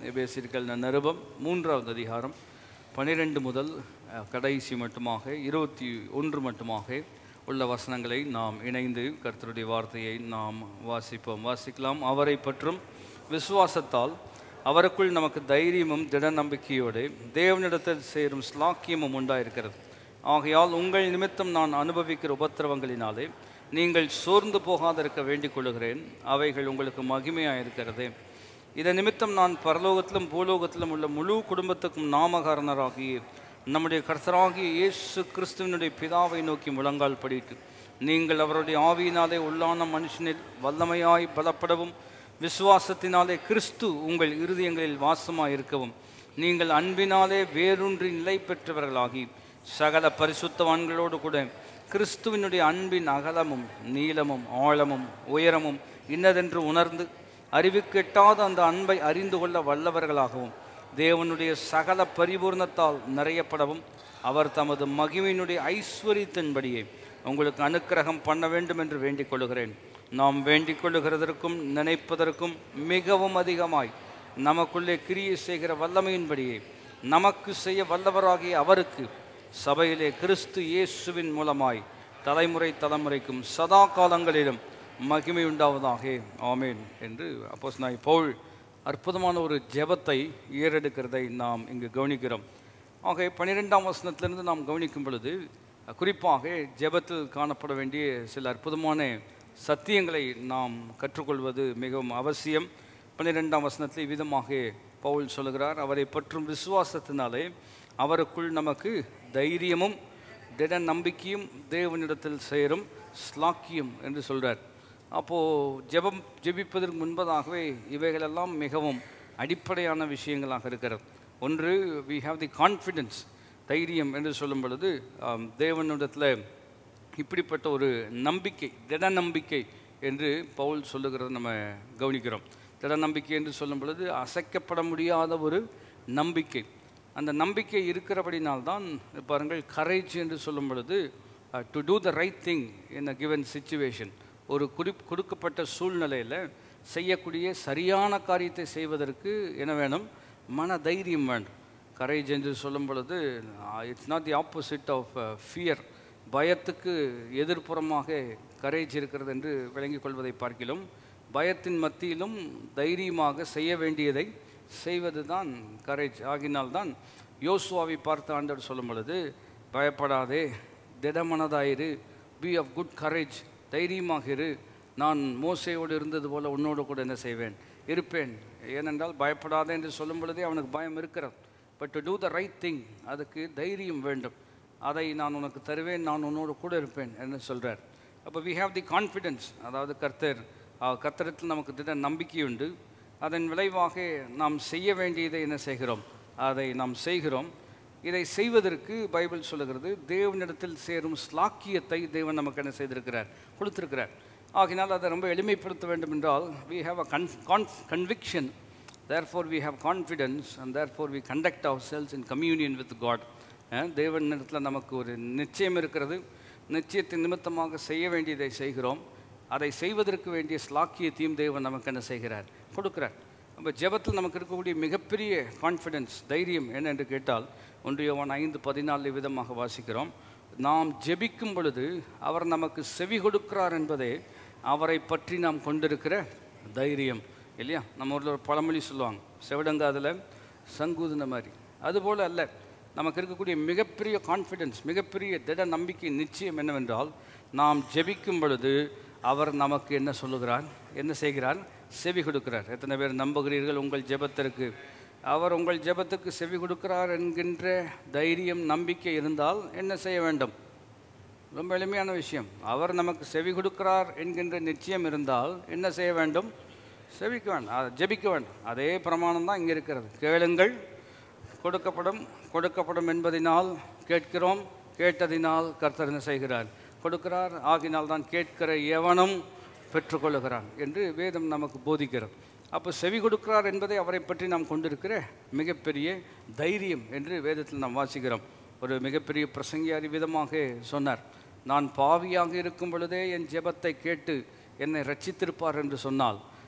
எபேசியர்கள் நிருபம் மூன்றாவது அதிகாரம் பனிரெண்டு முதல் அஹ், கடைசி மட்டுமாக இருபத்தி ஒன்று மட்டுமாக உள்ள வசனங்களை நாம் இணைந்து கர்த்தருடைய வார்த்தையை நாம் வாசிப்போம் வாசிக்கலாம் அவரை பற்றும் விசுவாசத்தால் அவருக்குள் நமக்கு தைரியமும் திட நம்பிக்கையோடு தேவனிடத்தில் சேரும் ஸ்லாக்கியமும் உண்டாயிருக்கிறது ஆகையால் உங்கள் நிமித்தம் நான் அனுபவிக்கிற உபத்திரவங்களினாலே நீங்கள் சோர்ந்து போகாதிருக்க வேண்டிக் கொள்கிறேன் அவைகள் உங்களுக்கு மகிமையாக இருக்கிறது இதன் நிமித்தம் நான் பரலோகத்திலும் பூலோகத்திலும் உள்ள முழு குடும்பத்துக்கும் நாமகாரணராகி நம்முடைய கர்த்தராகிய இயேசு கிறிஸ்துவினுடைய பிதாவை நோக்கி முழங்கால் படிட்டு நீங்கள் அவருடைய ஆவியினாலே உள்ளான மனுஷனில் வல்லமையாய் பலப்படவும் விசுவாசத்தினாலே கிறிஸ்து உங்கள் இருதயங்களில் வாசமாய் இருக்கவும் நீங்கள் அன்பினாலே வேரூன்றி நிலை பெற்றவர்களாகி சகல பரிசுத்தவான்களோடு கூட கிறிஸ்துவினுடைய அன்பின் அகலமும் நீளமும் ஆழமும் உயரமும் இன்னதென்று உணர்ந்து அறிவுக்கெட்டாத அந்த அன்பை அறிந்து கொள்ள வல்லவர்களாகவும் தேவனுடைய சகல பரிபூர்ணத்தால் நிறையப்படவும் அவர் தமது மகிமையினுடைய ஐஸ்வர்யத்தின்படியே உங்களுக்கு அனுக்கிரகம் பண்ண வேண்டும் என்று வேண்டிக் கொள்கிறேன் நாம் வேண்டிக் கொள்ளுகிறதற்கும் நினைப்பதற்கும் மிகவும் அதிகமாய் நமக்குள்ளே கிரியை செய்கிற வல்லமையின்படியே நமக்கு செய்ய வல்லவராகிய அவருக்கு சபையிலே கிறிஸ்து இயேசுவின் மூலமாய் தலைமுறை தலைமுறைக்கும் சதா காலங்களிலும் மகிமை உண்டாவதாக ஆமேன் என்று அப்போஸ் நாய் பவுல் அற்புதமான ஒரு ஜெபத்தை ஏறெடுக்கிறதை நாம் இங்கு கவனிக்கிறோம் ஆக பன்னிரெண்டாம் வசனத்திலிருந்து நாம் கவனிக்கும் பொழுது குறிப்பாக ஜெபத்தில் காணப்பட வேண்டிய சில அற்புதமான சத்தியங்களை நாம் கற்றுக்கொள்வது மிகவும் அவசியம் பன்னிரெண்டாம் வசனத்தில் இவ்விதமாக பவுல் சொல்லுகிறார் அவரை பற்றும் விசுவாசத்தினாலே அவருக்குள் நமக்கு தைரியமும் திட நம்பிக்கையும் தேவனிடத்தில் சேரும் ஸ்லாக்கியம் என்று சொல்றார் அப்போது ஜெபம் ஜெபிப்பதற்கு முன்பதாகவே இவைகளெல்லாம் மிகவும் அடிப்படையான விஷயங்களாக இருக்கிறது ஒன்று வி ஹாவ் தி கான்ஃபிடென்ஸ் தைரியம் என்று சொல்லும் பொழுது ஆம், தேவனிடத்தில் இப்படிப்பட்ட ஒரு நம்பிக்கை திட நம்பிக்கை என்று பவுல் சொல்லுகிறத நம்ம கவனிக்கிறோம் திட நம்பிக்கை என்று சொல்லும் பொழுது அசைக்கப்பட முடியாத ஒரு நம்பிக்கை அந்த நம்பிக்கை இருக்கிறபடினால்தான் பாருங்கள் கரேஜ் என்று சொல்லும் பொழுது to do the right thing in a given situation ஒரு குறி கொடுக்கப்பட்ட சூழ்நிலையில் செய்யக்கூடிய சரியான காரியத்தை செய்வதற்கு என்ன வேணும் மன தைரியம் வேண்டும் கரேஜ் என்று சொல்லும் பொழுது it's not the opposite of fear பயத்துக்கு எதிர்ப்புறமாக கரேஜ் இருக்கிறது என்று விளங்கிக் கொள்வதை பார்க்கிலும் பயத்தின் மத்தியிலும் தைரியமாக செய்ய வேண்டியதை செய்வது தான் கரேஜ் ஆகினால்தான் யோசுவாவை பார்த்து ஆண்டவர் சொல்லும் பொழுது பயப்படாதே திடமனதாயிரு பி ஆஃப் குட் கரேஜ் தைரியமாக இரு நான் மோசையோடு இருந்தது போல உன்னோடு கூட என்ன செய்வேன் இருப்பேன் ஏனென்றால் பயப்படாதே என்று சொல்லும் பொழுதே அவனுக்கு பயம் இருக்கிறது but to do the right thing அதுக்கு தைரியம் வேண்டும் அதை நான் உனக்கு தருவேன் நான் உன்னோடு கூட இருப்பேன் என்று சொல்கிறார் அப்போ வி ஹாவ் தி கான்ஃபிடென்ஸ் அதாவது கர்த்தர் அஹ், கர்த்தரிடத்தில் நமக்கு திட நம்பிக்கை உண்டு அதன் விளைவாக நாம் செய்ய வேண்டியதை என்ன செய்கிறோம் அதை நாம் செய்கிறோம் இதை செய்வதற்கு பைபிள் சொல்லுகிறது தேவனிடத்தில் சேரும் ஸ்லாக்கியத்தை தேவன் நமக்கு என்ன செய்திருக்கிறார் கொடுத்திருக்கிறார் ஆகினால் அதை ரொம்ப எளிமைப்படுத்த வேண்டும் என்றால் we have a con con conviction therefore we have confidence and therefore we conduct ourselves in communion with God ah தேவனிடத்தில் நமக்கு ஒரு நிச்சயம் இருக்கிறது நிச்சயத்தின் நிமித்தமாக செய்ய வேண்டியதை செய்கிறோம் அதை செய்வதற்கு வேண்டிய ஸ்லாக்கியத்தையும் தேவன் நமக்கு என்ன செய்கிறார் கொடுக்கிறார் நம்ம ஜெபத்தில் நமக்கு இருக்கக்கூடிய மிகப்பெரிய கான்ஃபிடென்ஸ் தைரியம் என்ன என்று கேட்டால் ஒன்று யோவான் ஐந்து பதினாலு விதமாக வாசிக்கிறோம் நாம் ஜெபிக்கும் பொழுது அவர் நமக்கு செவி கொடுக்கிறார் என்பதே அவரை பற்றி நாம் கொண்டிருக்கிற தைரியம் இல்லையா நம்ம ஊரில் ஒரு பழமொழி சொல்லுவாங்க செவிடங்காதில் சங்கூதுன மாதிரி அதுபோல் அல்ல நமக்கு இருக்கக்கூடிய மிகப்பெரிய கான்ஃபிடென்ஸ் மிகப்பெரிய திட நம்பிக்கை நிச்சயம் என்னவென்றால் நாம் ஜெபிக்கும் பொழுது அவர் நமக்கு என்ன சொல்லுகிறார் என்ன செய்கிறார் செவி கொடுக்கிறார் எத்தனை பேர் நம்புகிறீர்கள் உங்கள் ஜெபத்திற்கு அவர் உங்கள் ஜெபத்துக்கு செவி கொடுக்கிறார் என்கின்ற தைரியம் நம்பிக்கை இருந்தால் என்ன செய்ய வேண்டும் ரொம்ப எளிமையான விஷயம் அவர் நமக்கு செவி கொடுக்கிறார் என்கின்ற நிச்சயம் இருந்தால் என்ன செய்ய வேண்டும் செவிக்க வேண்டும் அஹ் ஜெபிக்க வேண்டும் அதே பிரமாணம் தான் இங்கே இருக்கிறது கேளுங்கள் கொடுக்கப்படும் கொடுக்கப்படும் என்பதினால் கேட்கிறோம் கேட்டதினால் கர்த்தர் என்ன செய்கிறார் கொடுக்கிறார் ஆகினால் தான் கேட்கிற எவனும் பெற்றுக்கொள்ளுகிறான் என்று வேதம் நமக்கு போதிக்கிறது அப்போ செவி கொடுக்கிறார் என்பதை அவரை பற்றி நாம் கொண்டிருக்கிற மிகப்பெரிய தைரியம் என்று வேதத்தில் நாம் வாசிக்கிறோம் ஒரு மிகப்பெரிய பிரசங்கியாரி விதமாக சொன்னார் நான் பாவியாக இருக்கும் பொழுதே என் ஜெபத்தை கேட்டு என்னை ரட்சித்திருப்பார் என்று சொன்னால்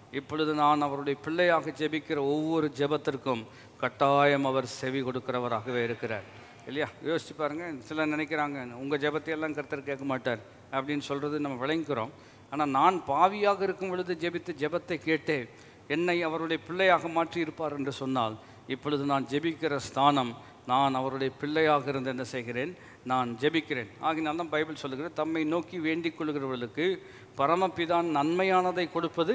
இப்பொழுது நான் அவருடைய பிள்ளையாக ஜெபிக்கிற ஒவ்வொரு ஜெபத்திற்கும் கட்டாயம் அவர் செவி கொடுக்கிறவராகவே இருக்கிறார் இல்லையா யோசிச்சு பாருங்க சிலர் நினைக்கிறாங்க உங்கள் ஜெபத்தையெல்லாம் கர்த்தர் கேட்க மாட்டார் அப்படின்னு சொல்கிறது நம்ம விளங்கிக்கிறோம் ஆனால் நான் பாவியாக இருக்கும் பொழுது ஜெபித்து ஜெபத்தை கேட்டே என்னை அவருடைய பிள்ளையாக மாற்றி இருப்பார் என்று சொன்னால் இப்பொழுது நான் ஜெபிக்கிற ஸ்தானம் நான் அவருடைய பிள்ளையாக இருந்து என்ன செய்கிறேன் நான் ஜெபிக்கிறேன் ஆகினால் தான் பைபிள் சொல்லுகிறது தம்மை நோக்கி வேண்டிக் கொள்கிறவர்களுக்கு பரமபிதான் நன்மையானதை கொடுப்பது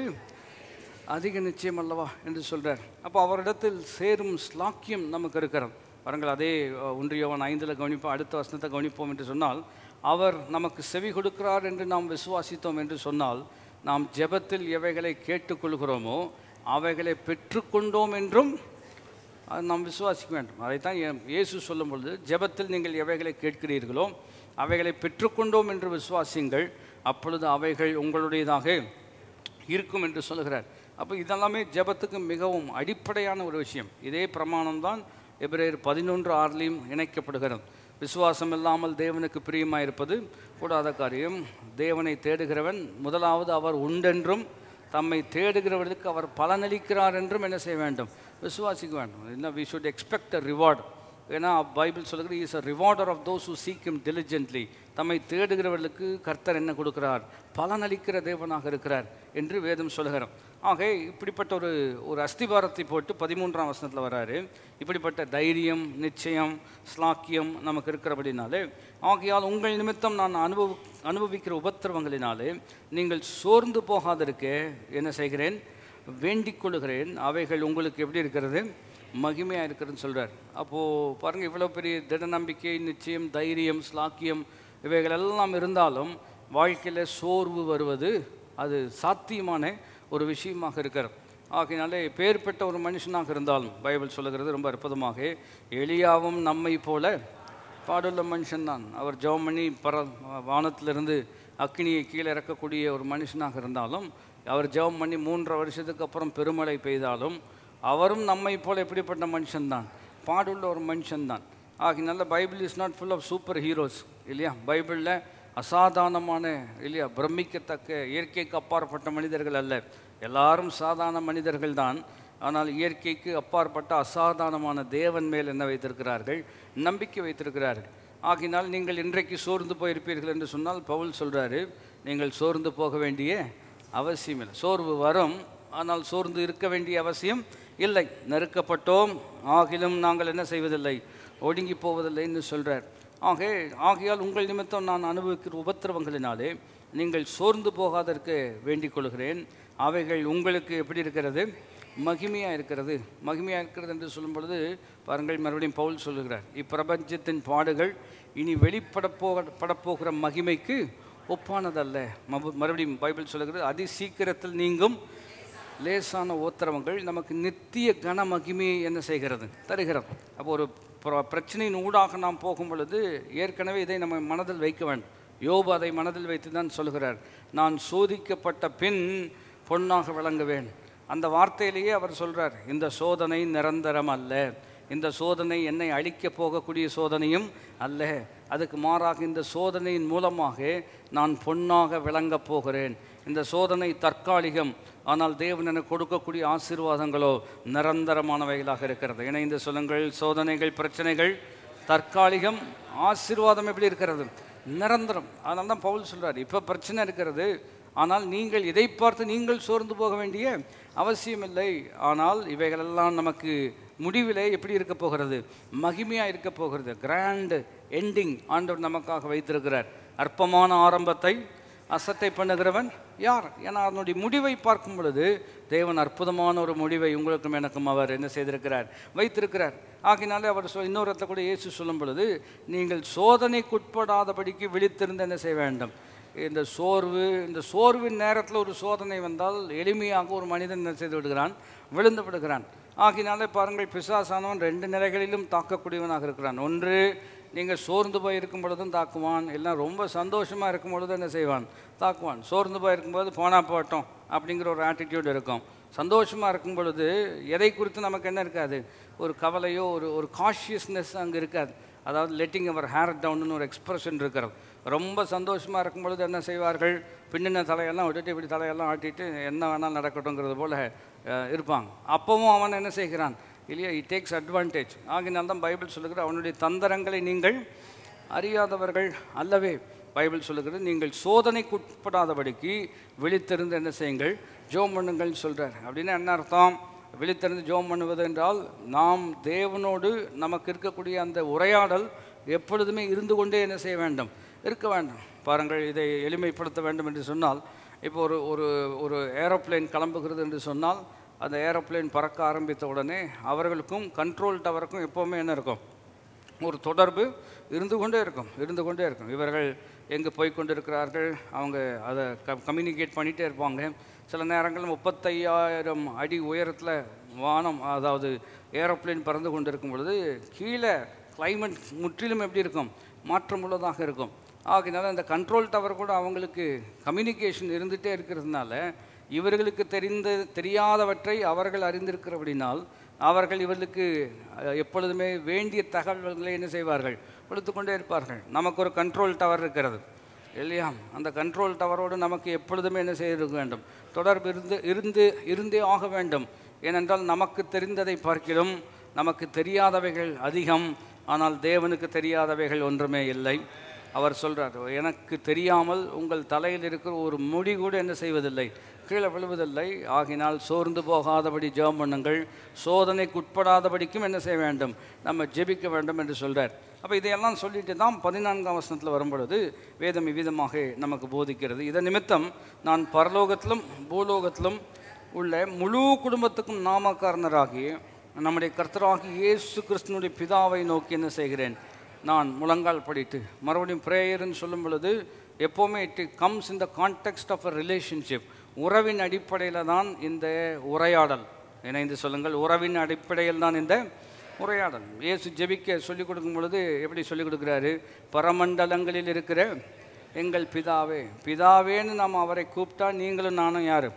அதிக நிச்சயம் அல்லவா என்று சொல்றார் அப்போ அவரிடத்தில் சேரும் ஸ்லாக்கியம் நமக்கு இருக்கிறது பாருங்கள் அதே அஹ், ஒன்றியவன் ஐந்தில் கவனிப்போம் அடுத்த வசனத்தை கவனிப்போம் என்று சொன்னால் அவர் நமக்கு செவி கொடுக்கிறார் என்று நாம் விசுவாசித்தோம் என்று சொன்னால் நாம் ஜெபத்தில் எவைகளை கேட்டுக்கொள்கிறோமோ அவைகளை பெற்றுக்கொண்டோம் என்றும் அது நாம் விசுவாசிக்க வேண்டும் அதைத்தான் இயே- இயேசு சொல்லும் பொழுது ஜெபத்தில் நீங்கள் எவைகளை கேட்கிறீர்களோ அவைகளை பெற்றுக்கொண்டோம் என்று விசுவாசியுங்கள் அப்பொழுது அவைகள் உங்களுடையதாக இருக்கும் என்று சொல்லுகிறார் அப்போ இதெல்லாமே ஜெபத்துக்கு மிகவும் அடிப்படையான ஒரு விஷயம் இதே பிரமாணம் தான் எபிரேயர் பதினொன்று ஆறிலையும் இணைக்கப்படுகிறது விசுவாசம் இல்லாமல் தேவனுக்கு பிரியமாக இருப்பது கூடாத காரியம் தேவனை தேடுகிறவன் முதலாவது அவர் உண்டென்றும் தம்மை தேடுகிறவர்களுக்கு அவர் பலனளிக்கிறார் என்றும் என்ன செய்ய வேண்டும் விசுவாசிக்க வேண்டும் என்ன we should expect a reward ஏன்னா பைபிள் சொல்லுகிறது is a rewarder of those who seek him diligently தம்மை தேடுகிறவர்களுக்கு கர்த்தர் என்ன கொடுக்கிறார் பலனளிக்கிற தேவனாக இருக்கிறார் என்று வேதம் சொல்லுகிறோம் ஆக இப்படிப்பட்ட ஒரு ஒரு அஸ்திபாரத்தை போட்டு பதிமூன்றாம் வசனத்தில் வராரு இப்படிப்பட்ட தைரியம் நிச்சயம் ஸ்லாக்கியம் நமக்கு இருக்கிறபடினாலே ஆகையால் உங்கள் நிமித்தம் நான் அனுபவ அனுபவிக்கிற உபத்திரவங்களினாலே நீங்கள் சோர்ந்து போகாதிருக்க என்ன செய்கிறேன் வேண்டிக் கொள்கிறேன் அவைகள் உங்களுக்கு எப்படி இருக்கிறது மகிமையாக இருக்கிறதுன்னு சொல்கிறார் அப்போது பாருங்கள் இவ்வளோ பெரிய திட நம்பிக்கை நிச்சயம் தைரியம் ஸ்லாக்கியம் இவைகள் எல்லாம் இருந்தாலும் வாழ்க்கையில் சோர்வு வருவது அது சாத்தியமான ஒரு விஷயமாக இருக்கிறது ஆகையினாலே பேர்பட்ட ஒரு மனுஷனாக இருந்தாலும் பைபிள் சொல்லுகிறது ரொம்ப அற்புதமாக எளியாவும் நம்மை போல பாடுள்ள மனுஷன்தான் அவர் ஜெபம் பண்ணி பர வானத்திலிருந்து அக்னியை கீழே இறக்கக்கூடிய ஒரு மனுஷனாக இருந்தாலும் அவர் ஜெபம் பண்ணி மூன்றரை வருஷத்துக்கு அப்புறம் பெருமழை பெய்தாலும் அவரும் நம்மை போல எப்படிப்பட்ட மனுஷன்தான் பாடுள்ள ஒரு மனுஷன்தான் ஆகினால Bible is not full of super heroes இல்லையா பைபிளில் அசாதாரணமான இல்லையா பிரமிக்கத்தக்க இயற்கைக்கு அப்பாற்பட்ட மனிதர்கள் அல்ல எல்லாரும் சாதாரண மனிதர்கள் தான் ஆனால் இயற்கைக்கு அப்பாற்பட்ட அசாதாரணமான தேவன் மேல் என்ன வைத்திருக்கிறார்கள் நம்பிக்கை வைத்திருக்கிறார்கள் ஆகினால் நீங்கள் இன்றைக்கு சோர்ந்து போயிருப்பீர்கள் என்று சொன்னால் பவுல் சொல்றாரு நீங்கள் சோர்ந்து போக வேண்டிய அவசியம் இல்லை சோர்வு வரும் ஆனால் சோர்ந்து இருக்க வேண்டிய அவசியம் இல்லை நெருக்கப்பட்டோம் ஆகிலும் நாங்கள் என்ன செய்வதில்லை ஒடுங்கி போவதில்லைன்னு சொல்றார் ஆக ஆகையால் உங்கள் நிமித்தம் நான் அனுபவிக்கிற உபத்திரவங்களினாலே நீங்கள் சோர்ந்து போகாதற்கு வேண்டிக் கொள்கிறேன் அவைகள் உங்களுக்கு எப்படி இருக்கிறது மகிமையாக இருக்கிறது மகிமையாக இருக்கிறது என்று சொல்லும் பொழுது பாருங்கள் மறுபடியும் பவுல் சொல்லுகிறார் இப்பிரபஞ்சத்தின் பாடுகள் இனி வெளிப்பட போக படப்போகிற மகிமைக்கு ஒப்பானதல்ல மபு- மறுபடியும் பைபிள் சொல்லுகிறது அதி சீக்கிரத்தில் நீங்கும் லேசான ஓத்திரவங்கள் நமக்கு நித்திய கன மகிமையை என்ன செய்கிறது தருகிறது அப்போ ஒரு பிர- பிரச்சனையின் ஊடாக நாம் போகும் பொழுது ஏற்கனவே இதை நம்ம மனதில் வைக்க வேண்டும் யோபு அதை மனதில் வைத்து தான் சொல்கிறார் நான் சோதிக்கப்பட்ட பின் பொன்னாக விளங்குவேன் அந்த வார்த்தையிலேயே அவர் சொல்றார் இந்த சோதனை நிரந்தரம் அல்ல இந்த சோதனை என்னை அழிக்கப் போகக்கூடிய சோதனையும் அல்ல அதுக்கு மாறாக இந்த சோதனையின் மூலமாக நான் பொன்னாக விளங்கப் போகிறேன் இந்த சோதனை தற்காலிகம் ஆனால் தேவன் எனக்கு கொடுக்கக்கூடிய ஆசீர்வாதங்களோ நிரந்தரமானவைகளாக இருக்கிறது இணைந்து சொல்லுங்கள் சோதனைகள் பிரச்சனைகள் தற்காலிகம் ஆசீர்வாதம் எப்படி இருக்கிறது நிரந்தரம் அதனால தான் பவுல் சொல்றார் இப்போ பிரச்சனை இருக்கிறது ஆனால் நீங்கள் இதை பார்த்து நீங்கள் சோர்ந்து போக வேண்டிய அவசியமில்லை ஆனால் இவைகளெல்லாம் நமக்கு முடிவிலே எப்படி இருக்க போகிறது மகிமையாக இருக்க போகிறது கிராண்ட் எண்டிங் ஆண்டவர் நமக்காக வைத்திருக்கிறார் அற்பமான ஆரம்பத்தை அசட்டை பண்ணுகிறவன் யார் ஏன்னா அதனுடைய முடிவை பார்க்கும் பொழுது தேவன் அற்புதமான ஒரு முடிவை உங்களுக்கும் எனக்கும் அவர் என்ன செய்திருக்கிறார் வைத்திருக்கிறார் ஆகினாலே அவர் சொல் இன்னொரு இடத்துல கூட இயேசு சொல்லும் பொழுது நீங்கள் சோதனைக்குட்படாதபடிக்கு விழித்திருந்து என்ன செய்ய வேண்டும் இந்த சோர்வு இந்த சோர்வின் நேரத்தில் ஒரு சோதனை வந்தால் எளிமையாக ஒரு மனிதன் என்ன செய்து விடுகிறான் விழுந்து விடுகிறான் ஆகினாலே பாருங்கள் பிசாசானவன் ரெண்டு நிலைகளிலும் தாக்கக்கூடியவனாக இருக்கிறான் ஒன்று நீங்கள் சோர்ந்து போய் இருக்கும் பொழுதும் தாக்குவான் எல்லாம் ரொம்ப சந்தோஷமாக இருக்கும் பொழுது என்ன செய்வான் தாக்குவான் சோர்ந்து போய் இருக்கும்போது போனா போட்டோம் அப்படிங்கிற ஒரு ஆட்டிடியூட் இருக்கும் சந்தோஷமாக இருக்கும் பொழுது எதை குறித்து நமக்கு என்ன இருக்காது ஒரு கவலையோ ஒரு ஒரு காஷியஸ்னஸ் அங்கே இருக்காது அதாவது லெட்டிங் அவர் ஹேர் டவுன்னு ஒரு எக்ஸ்பிரஷன் இருக்கிறது ரொம்ப சந்தோஷமாக இருக்கும் பொழுது என்ன செய்வார்கள் பின்னின தலையெல்லாம் விட்டுட்டு இப்படி தலையெல்லாம் ஆட்டிட்டு என்ன வேணால் நடக்கட்டுங்கிறது போல அஹ், இருப்பாங்க அப்பவும் அவன் என்ன செய்கிறான் இல்லையா இட் டேக்ஸ் அட்வான்டேஜ் ஆகினால் தான் பைபிள் சொல்லுகிற அவனுடைய தந்திரங்களை நீங்கள் அறியாதவர்கள் அல்லவே பைபிள் சொல்லுகிறது நீங்கள் சோதனைக்குட்படாதபடிக்கு விழித்திருந்து என்ன செய்யுங்கள் ஜோம் பண்ணுங்கள் சொல்கிறார் அப்படின்னா என்ன அர்த்தம் விழித்திருந்து ஜோம் பண்ணுவது என்றால் நாம் தேவனோடு நமக்கு இருக்கக்கூடிய அந்த உரையாடல் எப்பொழுதுமே இருந்து கொண்டே என்ன செய்ய வேண்டும் இருக்க வேண்டும் பாருங்கள் இதை எளிமைப்படுத்த வேண்டும் என்று சொன்னால் இப்போ ஒரு ஒரு ஒரு ஏரோப்ளேன் கிளம்புகிறது என்று சொன்னால் அந்த ஏரோப்ளேன் பறக்க ஆரம்பித்த உடனே அவர்களுக்கும் கண்ட்ரோல் டவருக்கும் எப்போவுமே என்ன இருக்கும் ஒரு தொடர்பு இருந்து கொண்டே இருக்கும் இருந்து கொண்டே இருக்கும் இவர்கள் எங்கே போய் கொண்டிருக்கிறார்கள் அவங்க அதை க கம்யூனிகேட் பண்ணிகிட்டே இருப்பாங்க சில நேரங்களில் முப்பத்தையாயிரம் அடி உயரத்தில் வானம் அதாவது ஏரோப்ளேன் பறந்து கொண்டிருக்கும் பொழுது கீழே climate முற்றிலும் எப்படி இருக்கும் மாற்றமுள்ளதாக இருக்கும் ஆகினால அந்த கண்ட்ரோல் டவர் கூட அவங்களுக்கு கம்யூனிகேஷன் இருந்துகிட்டே இருக்கிறதுனால இவர்களுக்கு தெரிந்த தெரியாதவற்றை அவர்கள் அறிந்திருக்கிறபடினால் அவர்கள் இவர்களுக்கு அஹ், எப்பொழுதுமே வேண்டிய தகவல்களை என்ன செய்வார்கள் கொடுத்து கொண்டே இருப்பார்கள் நமக்கு ஒரு கண்ட்ரோல் டவர் இருக்கிறது இல்லையா அந்த கண்ட்ரோல் டவரோடு நமக்கு எப்பொழுதுமே என்ன செய்திருக்க வேண்டும் தொடர்பு இருந்து இருந்து இருந்தே ஆக வேண்டும் ஏனென்றால் நமக்கு தெரிந்ததை பார்க்கிலும் நமக்கு தெரியாதவைகள் அதிகம் ஆனால் தேவனுக்கு தெரியாதவைகள் ஒன்றுமே இல்லை அவர் சொல்றார் எனக்கு தெரியாமல் உங்கள் தலையில் இருக்கிற ஒரு முடி கூட என்ன செய்வதில்லை கீழே விழுவதில்லை ஆகினால் சோர்ந்து போகாதபடி ஜெபம் பண்ணுங்கள் சோதனைக்கு உட்படாதபடிக்கும் என்ன செய்ய வேண்டும் நம்ம ஜெபிக்க வேண்டும் என்று சொல்றார் அப்போ இதையெல்லாம் சொல்லிட்டு தான் பதினான்காம் வசனத்தில் வரும்பொழுது வேதம் இவ்விதமாக நமக்கு போதிக்கிறது இதன் நிமித்தம் நான் பரலோகத்திலும் பூலோகத்திலும் உள்ள முழு குடும்பத்துக்கும் நாமக்காரனராகி நம்முடைய கர்த்தராகி இயேசு கிறிஸ்தனுடைய பிதாவை நோக்கி என்ன செய்கிறேன் நான் முழங்கால் படிட்டு மறுபடியும் ப்ரேயர்னு சொல்லும் பொழுது எப்போவுமே it comes in the context of a relationship உறவின் அடிப்படையில் தான் இந்த உரையாடல் இணைந்து சொல்லுங்கள் உறவின் அடிப்படையில் தான் இந்த உரையாடல் இயேசு ஜெபிக்க சொல்லிக் கொடுக்கும் பொழுது எப்படி சொல்லிக் கொடுக்குறாரு பரமண்டலங்களில் இருக்கிற எங்கள் பிதாவே பிதாவேன்னு நாம் அவரை கூப்பிட்டா நீங்களும் நானும் யாரு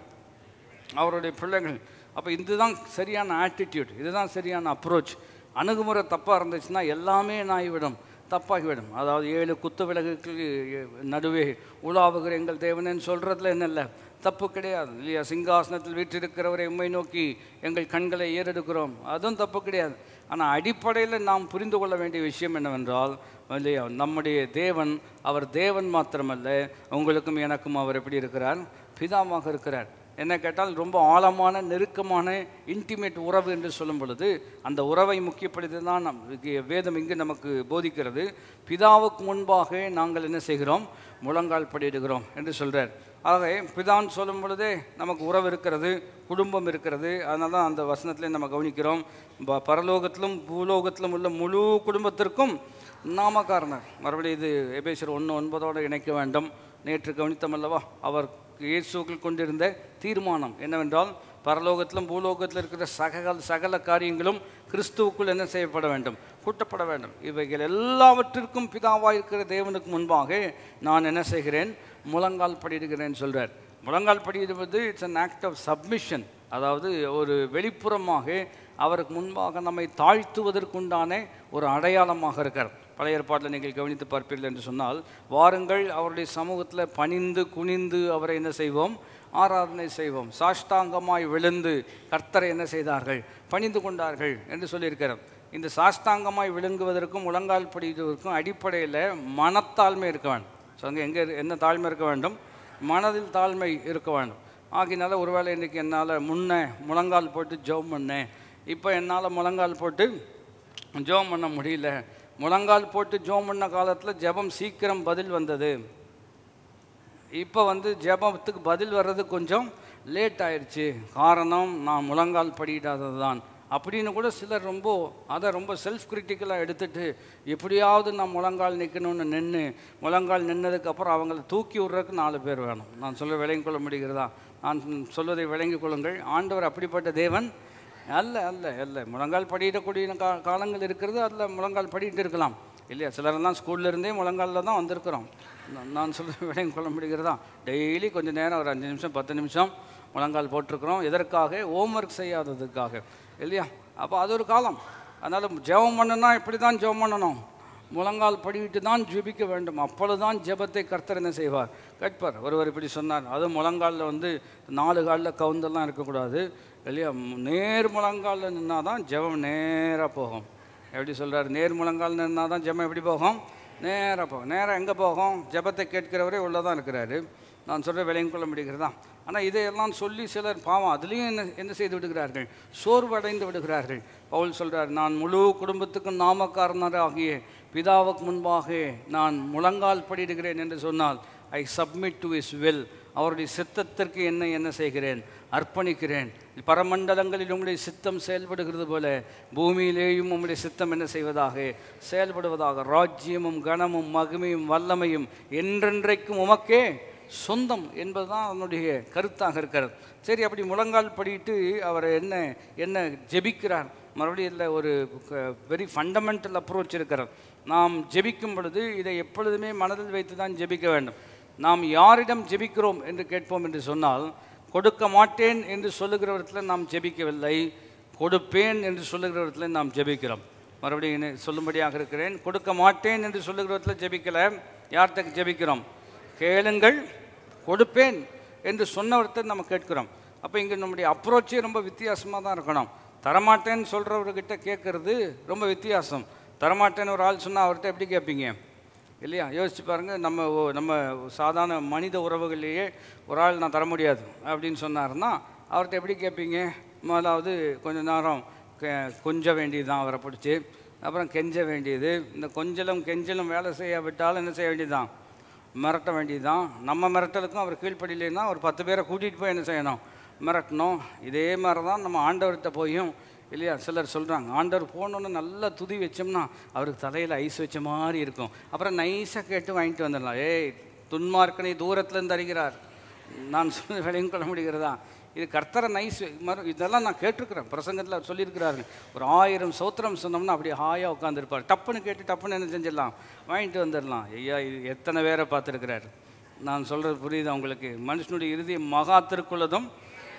அவருடைய பிள்ளைகள் அப்போ இதுதான் சரியான ஆட்டிடியூட் இதுதான் சரியான அப்ரோச் அணுகுமுறை தப்பாக இருந்துச்சுன்னா எல்லாமே நாய்விடும் தப்பாகிவிடும் அதாவது ஏழு குத்து விளக்குக்கு நடுவே உலாவுகிற எங்கள் தேவனேன்னு சொல்கிறதுல என்ன இல்லை தப்பு கிடையாது இல்லையா சிங்காசனத்தில் வீற்றிருக்கிறவரை உண்மை நோக்கி எங்கள் கண்களை ஏறெடுக்கிறோம் அதுவும் தப்பு கிடையாது ஆனால் அடிப்படையில் நாம் புரிந்து கொள்ள வேண்டிய விஷயம் என்னவென்றால் இல்லையா நம்முடைய தேவன் அவர் தேவன் மாத்திரமல்ல உங்களுக்கும் எனக்கும் அவர் எப்படி இருக்கிறார் பிதாவாக இருக்கிறார் என்ன கேட்டால் ரொம்ப ஆழமான நெருக்கமான இன்டிமேட் உறவு என்று சொல்லும் பொழுது அந்த உறவை முக்கியப்படுத்தி தான் நம் இங்கே வேதம் இங்கு நமக்கு போதிக்கிறது பிதாவுக்கு முன்பாக நாங்கள் என்ன செய்கிறோம் முழங்கால் படியிடுகிறோம் என்று சொல்கிறார் ஆகவே பிதான்னு சொல்லும் பொழுதே நமக்கு உறவு இருக்கிறது குடும்பம் இருக்கிறது அதனால தான் அந்த வசனத்திலே நம்ம கவனிக்கிறோம் ப- பரலோகத்திலும் பூலோகத்திலும் உள்ள முழு குடும்பத்திற்கும் நாமக்காரனர் மறுபடியும் இது எபேசர் ஒன்று ஒன்பதோடு இணைக்க வேண்டும் நேற்று கவனித்தோம் அல்லவா அவர் இயேசுக்கள் கொண்டிருந்த தீர்மானம் என்னவென்றால் பரலோகத்திலும் பூலோகத்திலும் இருக்கிற சகல சகல காரியங்களும் கிறிஸ்துவுக்குள் என்ன செய்யப்பட வேண்டும் கூட்டப்பட வேண்டும் இவைகள் எல்லாவற்றிற்கும் பிதாவாக இருக்கிற தேவனுக்கு முன்பாக நான் என்ன செய்கிறேன் முழங்கால் படியிடுகிறேன் சொல்றார் முழங்கால் படியிடுவது it's an act of submission அதாவது ஒரு வெளிப்புறமாக அவருக்கு முன்பாக நம்மை தாழ்த்துவதற்குண்டான ஒரு அடையாளமாக இருக்கார் பழைய ஏற்பாட்டில் நீங்கள் கவனித்து பார்ப்பீர்கள் என்று சொன்னால் வாருங்கள் அவருடைய சமூகத்தில் பணிந்து குனிந்து அவரை என்ன செய்வோம் ஆராதனை செய்வோம் சாஷ்டாங்கமாய் விழுந்து கர்த்தரை என்ன செய்தார்கள் பணிந்து கொண்டார்கள் என்று சொல்லியிருக்கிறார் இந்த சாஷ்டாங்கமாய் விழுங்குவதற்கும் முழங்கால் படிவதற்கும் அடிப்படையில் மனத்தாழ்மை இருக்க வேண்டும் ஸோ அங்கே எங்கே என்ன தாழ்மை இருக்க வேண்டும் மனதில் தாழ்மை இருக்க வேண்டும் ஆகினால ஒருவேளை இன்றைக்கி என்னால் முன்னே முழங்கால் போட்டு ஜெபம் பண்ணேன் இப்போ என்னால் முழங்கால் போட்டு ஜெபம் பண்ண முடியல முழங்கால் போட்டு ஜெபம் பண்ண காலத்தில் ஜெபம் சீக்கிரம் பதில் வந்தது இப்போ வந்து ஜெபத்துக்கு பதில் வர்றது கொஞ்சம் லேட் ஆயிடுச்சு காரணம் நான் முழங்கால் படியிடாதது தான் அப்படின்னு கூட சிலர் ரொம்ப அதை ரொம்ப செல்ஃப் கிரிட்டிக்கலாக எடுத்துட்டு எப்படியாவது நான் முழங்கால் நிற்கணும்னு நின்று முழங்கால் நின்னதுக்கப்புறம் அவங்கள தூக்கி விட்றதுக்கு நாலு பேர் வேணும் நான் சொல்ல விளங்கிக் கொள்ள முடிகிறதா நான் சொல்வதை விளங்கிக் கொள்ளுங்கள் ஆண்டவர் அப்படிப்பட்ட தேவன் அல்ல அல்ல அல்ல முழங்கால் படியிடக்கூடிய கா காலங்கள் இருக்கிறது அதில் முழங்கால் படிட்டு இருக்கலாம் இல்லையா சிலரெல்லாம் ஸ்கூல்ல இருந்தே முழங்காலில் தான் வந்திருக்கிறோம் நான் நான் சொல்ல விளங்கிக் கொள்ள முடிகிறதா டெய்லி கொஞ்சம் நேரம் ஒரு அஞ்சு நிமிஷம் பத்து நிமிஷம் முழங்கால் போட்டிருக்கிறோம் எதற்காக ஹோம்ஒர்க் செய்யாததுக்காக இல்லையா அப்போ அது ஒரு காலம் அதனால் ஜெபம் பண்ணுனா இப்படி தான் ஜெபம் பண்ணணும் முழங்கால் படிவிட்டு தான் ஜெபிக்க வேண்டும் அப்பொழுதுதான் ஜெபத்தை கர்த்தர் என்ன செய்வார் கேட்பார் ஒருவர் இப்படி சொன்னார் அது முழங்காலில் வந்து நாலு காலில் கவுந்தெல்லாம் இருக்கக்கூடாது இல்லையா நேர் முழங்காலில் நின்னா தான் ஜெபம் நேராக போகும் எப்படி சொல்கிறார் நேர் முழங்கால் நின்னா தான் ஜெபம் எப்படி போகும் நேராக போகும் நேராக எங்கே போகும் ஜெபத்தை கேட்கிறவரே உள்ளதான் இருக்கிறாரு நான் சொல்கிற விலையும் கொள்ள முடிகிறதா ஆனால் இதையெல்லாம் சொல்லி சிலர் பாவம் அதுலேயும் என்ன என்ன செய்து விடுகிறார்கள் சோர்வடைந்து விடுகிறார்கள் பவுல் சொல்கிறார் நான் முழு குடும்பத்துக்கும் நாமக்காரனர் ஆகிய பிதாவுக்கு முன்பாக நான் முழங்கால் படிடுகிறேன் என்று சொன்னால் I submit to his will அவருடைய சித்தத்திற்கு என்ன என்ன செய்கிறேன் அர்ப்பணிக்கிறேன் பரமண்டலங்களில் உங்களுடைய சித்தம் செயல்படுகிறது போல பூமியிலேயும் உங்களுடைய சித்தம் என்ன செய்வதாக செயல்படுவதாக ராஜ்யமும் கனமும் மகிமையும் வல்லமையும் என்றென்றைக்கும் உமக்கே சொந்தம் என்பதுதான் அவனுடைய கருத்தாக இருக்கிறது சரி அப்படி முழங்கால் படிட்டு அவர் என்ன என்ன ஜெபிக்கிறார் மறுபடியும் இல்லை ஒரு வெரி ஃபண்டமெண்டல் அப்ரோச் இருக்கிறது நாம் ஜெபிக்கும் பொழுது இதை எப்பொழுதுமே மனதில் வைத்து தான் ஜெபிக்க வேண்டும் நாம் யாரிடம் ஜெபிக்கிறோம் என்று கேட்போம் என்று சொன்னால் கொடுக்க மாட்டேன் என்று சொல்லுகிறவரத்தில் நாம் ஜெபிக்கவில்லை கொடுப்பேன் என்று சொல்லுகிறவரத்தில் நாம் ஜெபிக்கிறோம் மறுபடியும் என்ன சொல்லும்படியாக இருக்கிறேன் கொடுக்க மாட்டேன் என்று சொல்லுகிறவரத்தில் ஜெபிக்கல யார்கிட்ட ஜெபிக்கிறோம் கேளுங்கள் கொடுப்பேன் என்று சொன்னவர்கிட்ட நம்ம கேட்கிறோம் அப்போ இங்கே நம்முடைய அப்ரோச்சே ரொம்ப வித்தியாசமாக தான் இருக்கணும் தரமாட்டேன்னு சொல்கிறவர்கிட்ட கேட்குறது ரொம்ப வித்தியாசம் தரமாட்டேன்னு ஒரு ஆள் சொன்னால் அவர்கிட்ட எப்படி கேட்பீங்க இல்லையா யோசிச்சு பாருங்கள் நம்ம ஓ- நம்ம சாதாரண மனித உறவுகளிலேயே ஒரு ஆள் நான் தர முடியாது அப்படின்னு சொன்னாருன்னா அவர்கிட்ட எப்படி கேட்பீங்க முதலாவது கொஞ்ச நேரம் கெ- கொஞ்ச வேண்டியது தான் அவரை பிடிச்சி அப்புறம் கெஞ்ச வேண்டியது இந்த கொஞ்சலும் கெஞ்சலும் வேலை செய்ய விட்டாலும் என்ன செய்ய வேண்டியதுதான் மிரட்ட வேண்டியதுதான் நம்ம மிரட்டலுக்கும் அவர் கீழ்ப்படியிலேன்னா ஒரு பத்து பேரை கூட்டிகிட்டு போய் என்ன செய்யணும் மிரட்டணும் இதே மாதிரி தான் நம்ம ஆண்டவர்கிட்ட போயும் இல்லையா சிலர் சொல்கிறாங்க ஆண்டவர் போனோன்னு நல்லா துதி வச்சோம்னா அவருக்கு தலையில் ஐஸ் வச்ச மாதிரி இருக்கும் அப்புறம் நைஸாக கேட்டு வாங்கிட்டு வந்துடலாம் ஏய் துன்மார்க்கனை தூரத்துலேருந்து அறிகிறார் நான் சொன்ன விலையும் கொள்ள முடிகிறதா இது கர்த்தரை நைஸ் மறு இதெல்லாம் நான் கேட்டிருக்கிறேன் பிரசங்கத்தில் சொல்லியிருக்கிறார்கள் ஒரு ஆயிரம் சோத்திரம் சொன்னோம்னா அப்படியே ஹாயாக உட்காந்துருப்பார் டப்புன்னு கேட்டு டப்புன்னு என்ன செஞ்சிடலாம் வாங்கிட்டு வந்துடலாம் ஐயா இது எத்தனை பேரை பார்த்துருக்கிறார் நான் சொல்கிறது புரியுது உங்களுக்கு மனுஷனுடைய இறுதி மகா திருக்குள்ளதும்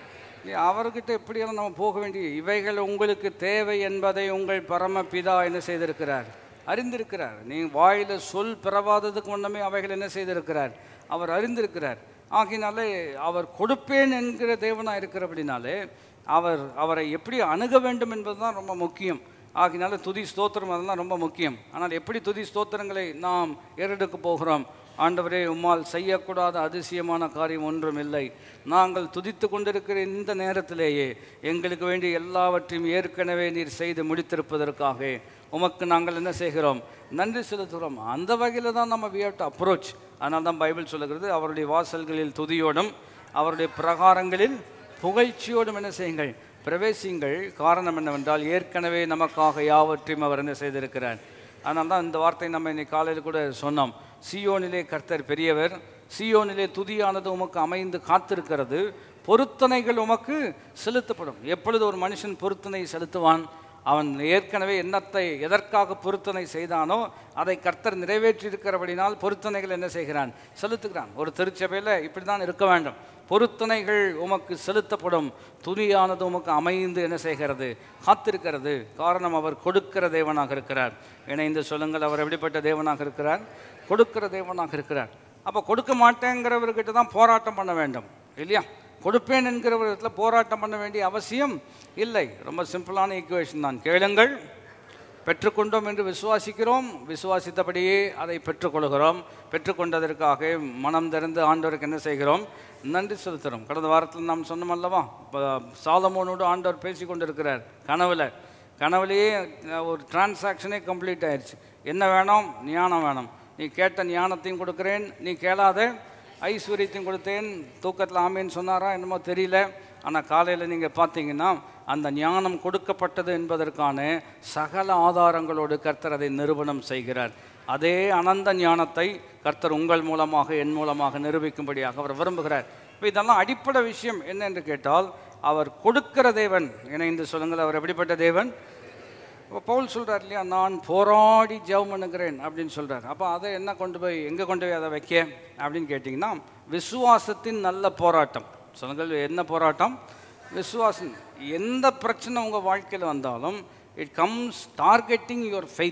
நீ அவர்கிட்ட எப்படியெல்லாம் நம்ம போக வேண்டிய இவைகள் உங்களுக்கு தேவை என்பதை உங்கள் பரமபிதா என்ன செய்திருக்கிறார் அறிந்திருக்கிறார் நீ வாயில சொல் பிறவாததுக்கு முன்னமே அவைகள் என்ன செய்திருக்கிறார் அவர் அறிந்திருக்கிறார் ஆகினாலே அவர் கொடுப்பேன் என்கிற தேவனாக இருக்கிறபடினாலே அவர் அவரை எப்படி அணுக வேண்டும் என்பதுதான் ரொம்ப முக்கியம் ஆகினால துதி ஸ்தோத்திரம் அதெல்லாம் ரொம்ப முக்கியம் ஆனால் எப்படி துதி ஸ்தோத்திரங்களை நாம் ஏறெடுக்க போகிறோம் ஆண்டவரே உம்மால் செய்யக்கூடாத அதிசயமான காரியம் ஒன்றும் இல்லை நாங்கள் துதித்து கொண்டிருக்கிற இந்த நேரத்திலேயே எங்களுக்கு வேண்டிய எல்லாவற்றையும் ஏற்கனவே நீர் செய்து முடித்திருப்பதற்காக உமக்கு நாங்கள் என்ன செய்கிறோம் நன்றி செலுத்துகிறோம் அந்த வகையில் தான் நம்ம வி டு அப்ரோச் அதனால தான் பைபிள் சொல்லுகிறது அவருடைய வாசல்களில் துதியோடும் அவருடைய பிரகாரங்களில் புகழ்ச்சியோடும் என்ன செய்யுங்கள் பிரவேசியுங்கள் காரணம் என்னவென்றால் ஏற்கனவே நமக்காக யாவற்றையும் அவர் என்ன செய்திருக்கிறார் அதனால தான் இந்த வார்த்தை நம்ம இன்னைக்கு காலையில் கூட சொன்னோம் சியோனிலே கர்த்தர் பெரியவர் சியோனிலே துதியானது உமக்கு அமைந்து காத்திருக்கிறது பொருத்தனைகள் உமக்கு செலுத்தப்படும் எப்பொழுது ஒரு மனுஷன் பொருத்தனை செலுத்துவான் அவன் ஏற்கனவே எண்ணத்தை எதற்காக பொருத்தனை செய்தானோ அதை கர்த்தர் நிறைவேற்றியிருக்கிறபடினால் பொருத்தனைகள் என்ன செய்கிறான் செலுத்துகிறான் ஒரு திருச்சபையில் இப்படி தான் இருக்க வேண்டும் பொருத்தனைகள் உமக்கு செலுத்தப்படும் துணியானது உமக்கு அமைந்து என்ன செய்கிறது காத்திருக்கிறது காரணம் அவர் கொடுக்கிற தேவனாக இருக்கிறார் இணைந்து சொல்லுங்கள் அவர் எப்படிப்பட்ட தேவனாக இருக்கிறார் கொடுக்கிற தேவனாக இருக்கிறார் அப்போ கொடுக்க மாட்டேங்கிறவர்கிட்ட தான் போராட்டம் பண்ண வேண்டும் இல்லையா கொடுப்பேன் என்கிறவரிடத்தில் போராட்டம் பண்ண வேண்டிய அவசியம் இல்லை ரொம்ப சிம்பிளான ஈக்குவேஷன் தான் கேளுங்கள் பெற்றுக்கொண்டோம் என்று விசுவாசிக்கிறோம் விசுவாசித்தபடியே அதை பெற்றுக்கொள்கிறோம் பெற்றுக்கொண்டதற்காக மனம் திறந்து ஆண்டவருக்கு என்ன செய்கிறோம் நன்றி செலுத்துகிறோம் கடந்த வாரத்தில் நாம் சொன்னோம் அல்லவா இப்போ சாலமோனோடு ஆண்டவர் பேசி கொண்டிருக்கிறார் கனவுல கனவுலேயே அஹ், ஒரு டிரான்சாக்ஷனே கம்ப்ளீட் ஆயிடுச்சு என்ன வேணும் ஞானம் வேணும் நீ கேட்ட ஞானத்தையும் கொடுக்கிறேன் நீ கேளாத ஐஸ்வர்யத்தையும் கொடுத்தேன் தூக்கத்தில் ஆமேன்னு சொன்னாரா என்னமோ தெரியல ஆனால் காலையில் நீங்கள் பார்த்தீங்கன்னா அந்த ஞானம் கொடுக்கப்பட்டது என்பதற்கான சகல ஆதாரங்களோடு கர்த்தர் அதை நிரூபணம் செய்கிறார் அதே அனந்த ஞானத்தை கர்த்தர் உங்கள் மூலமாக என் மூலமாக நிரூபிக்கும்படியாக அவர் விரும்புகிறார் இப்போ இதெல்லாம் அடிப்படை விஷயம் என்ன என்று கேட்டால் அவர் கொடுக்கிற தேவன் இணைந்து சொல்லுங்கள் அவர் எப்படிப்பட்ட தேவன் இப்போ பவுல் சொல்கிறார் இல்லையா நான் போராடி ஜெபம் பண்ணுகிறேன் அப்படின்னு சொல்கிறார் அப்போ அதை என்ன கொண்டு போய் எங்கே கொண்டு போய் அதை வைக்க அப்படின்னு கேட்டிங்கன்னா விசுவாசத்தின் நல்ல போராட்டம் சொல்லுங்கள் என்ன போராட்டம் விசுவாசம் எந்த பிரச்சனை உங்கள் வாழ்க்கையில் வந்தாலும் it comes targeting your faith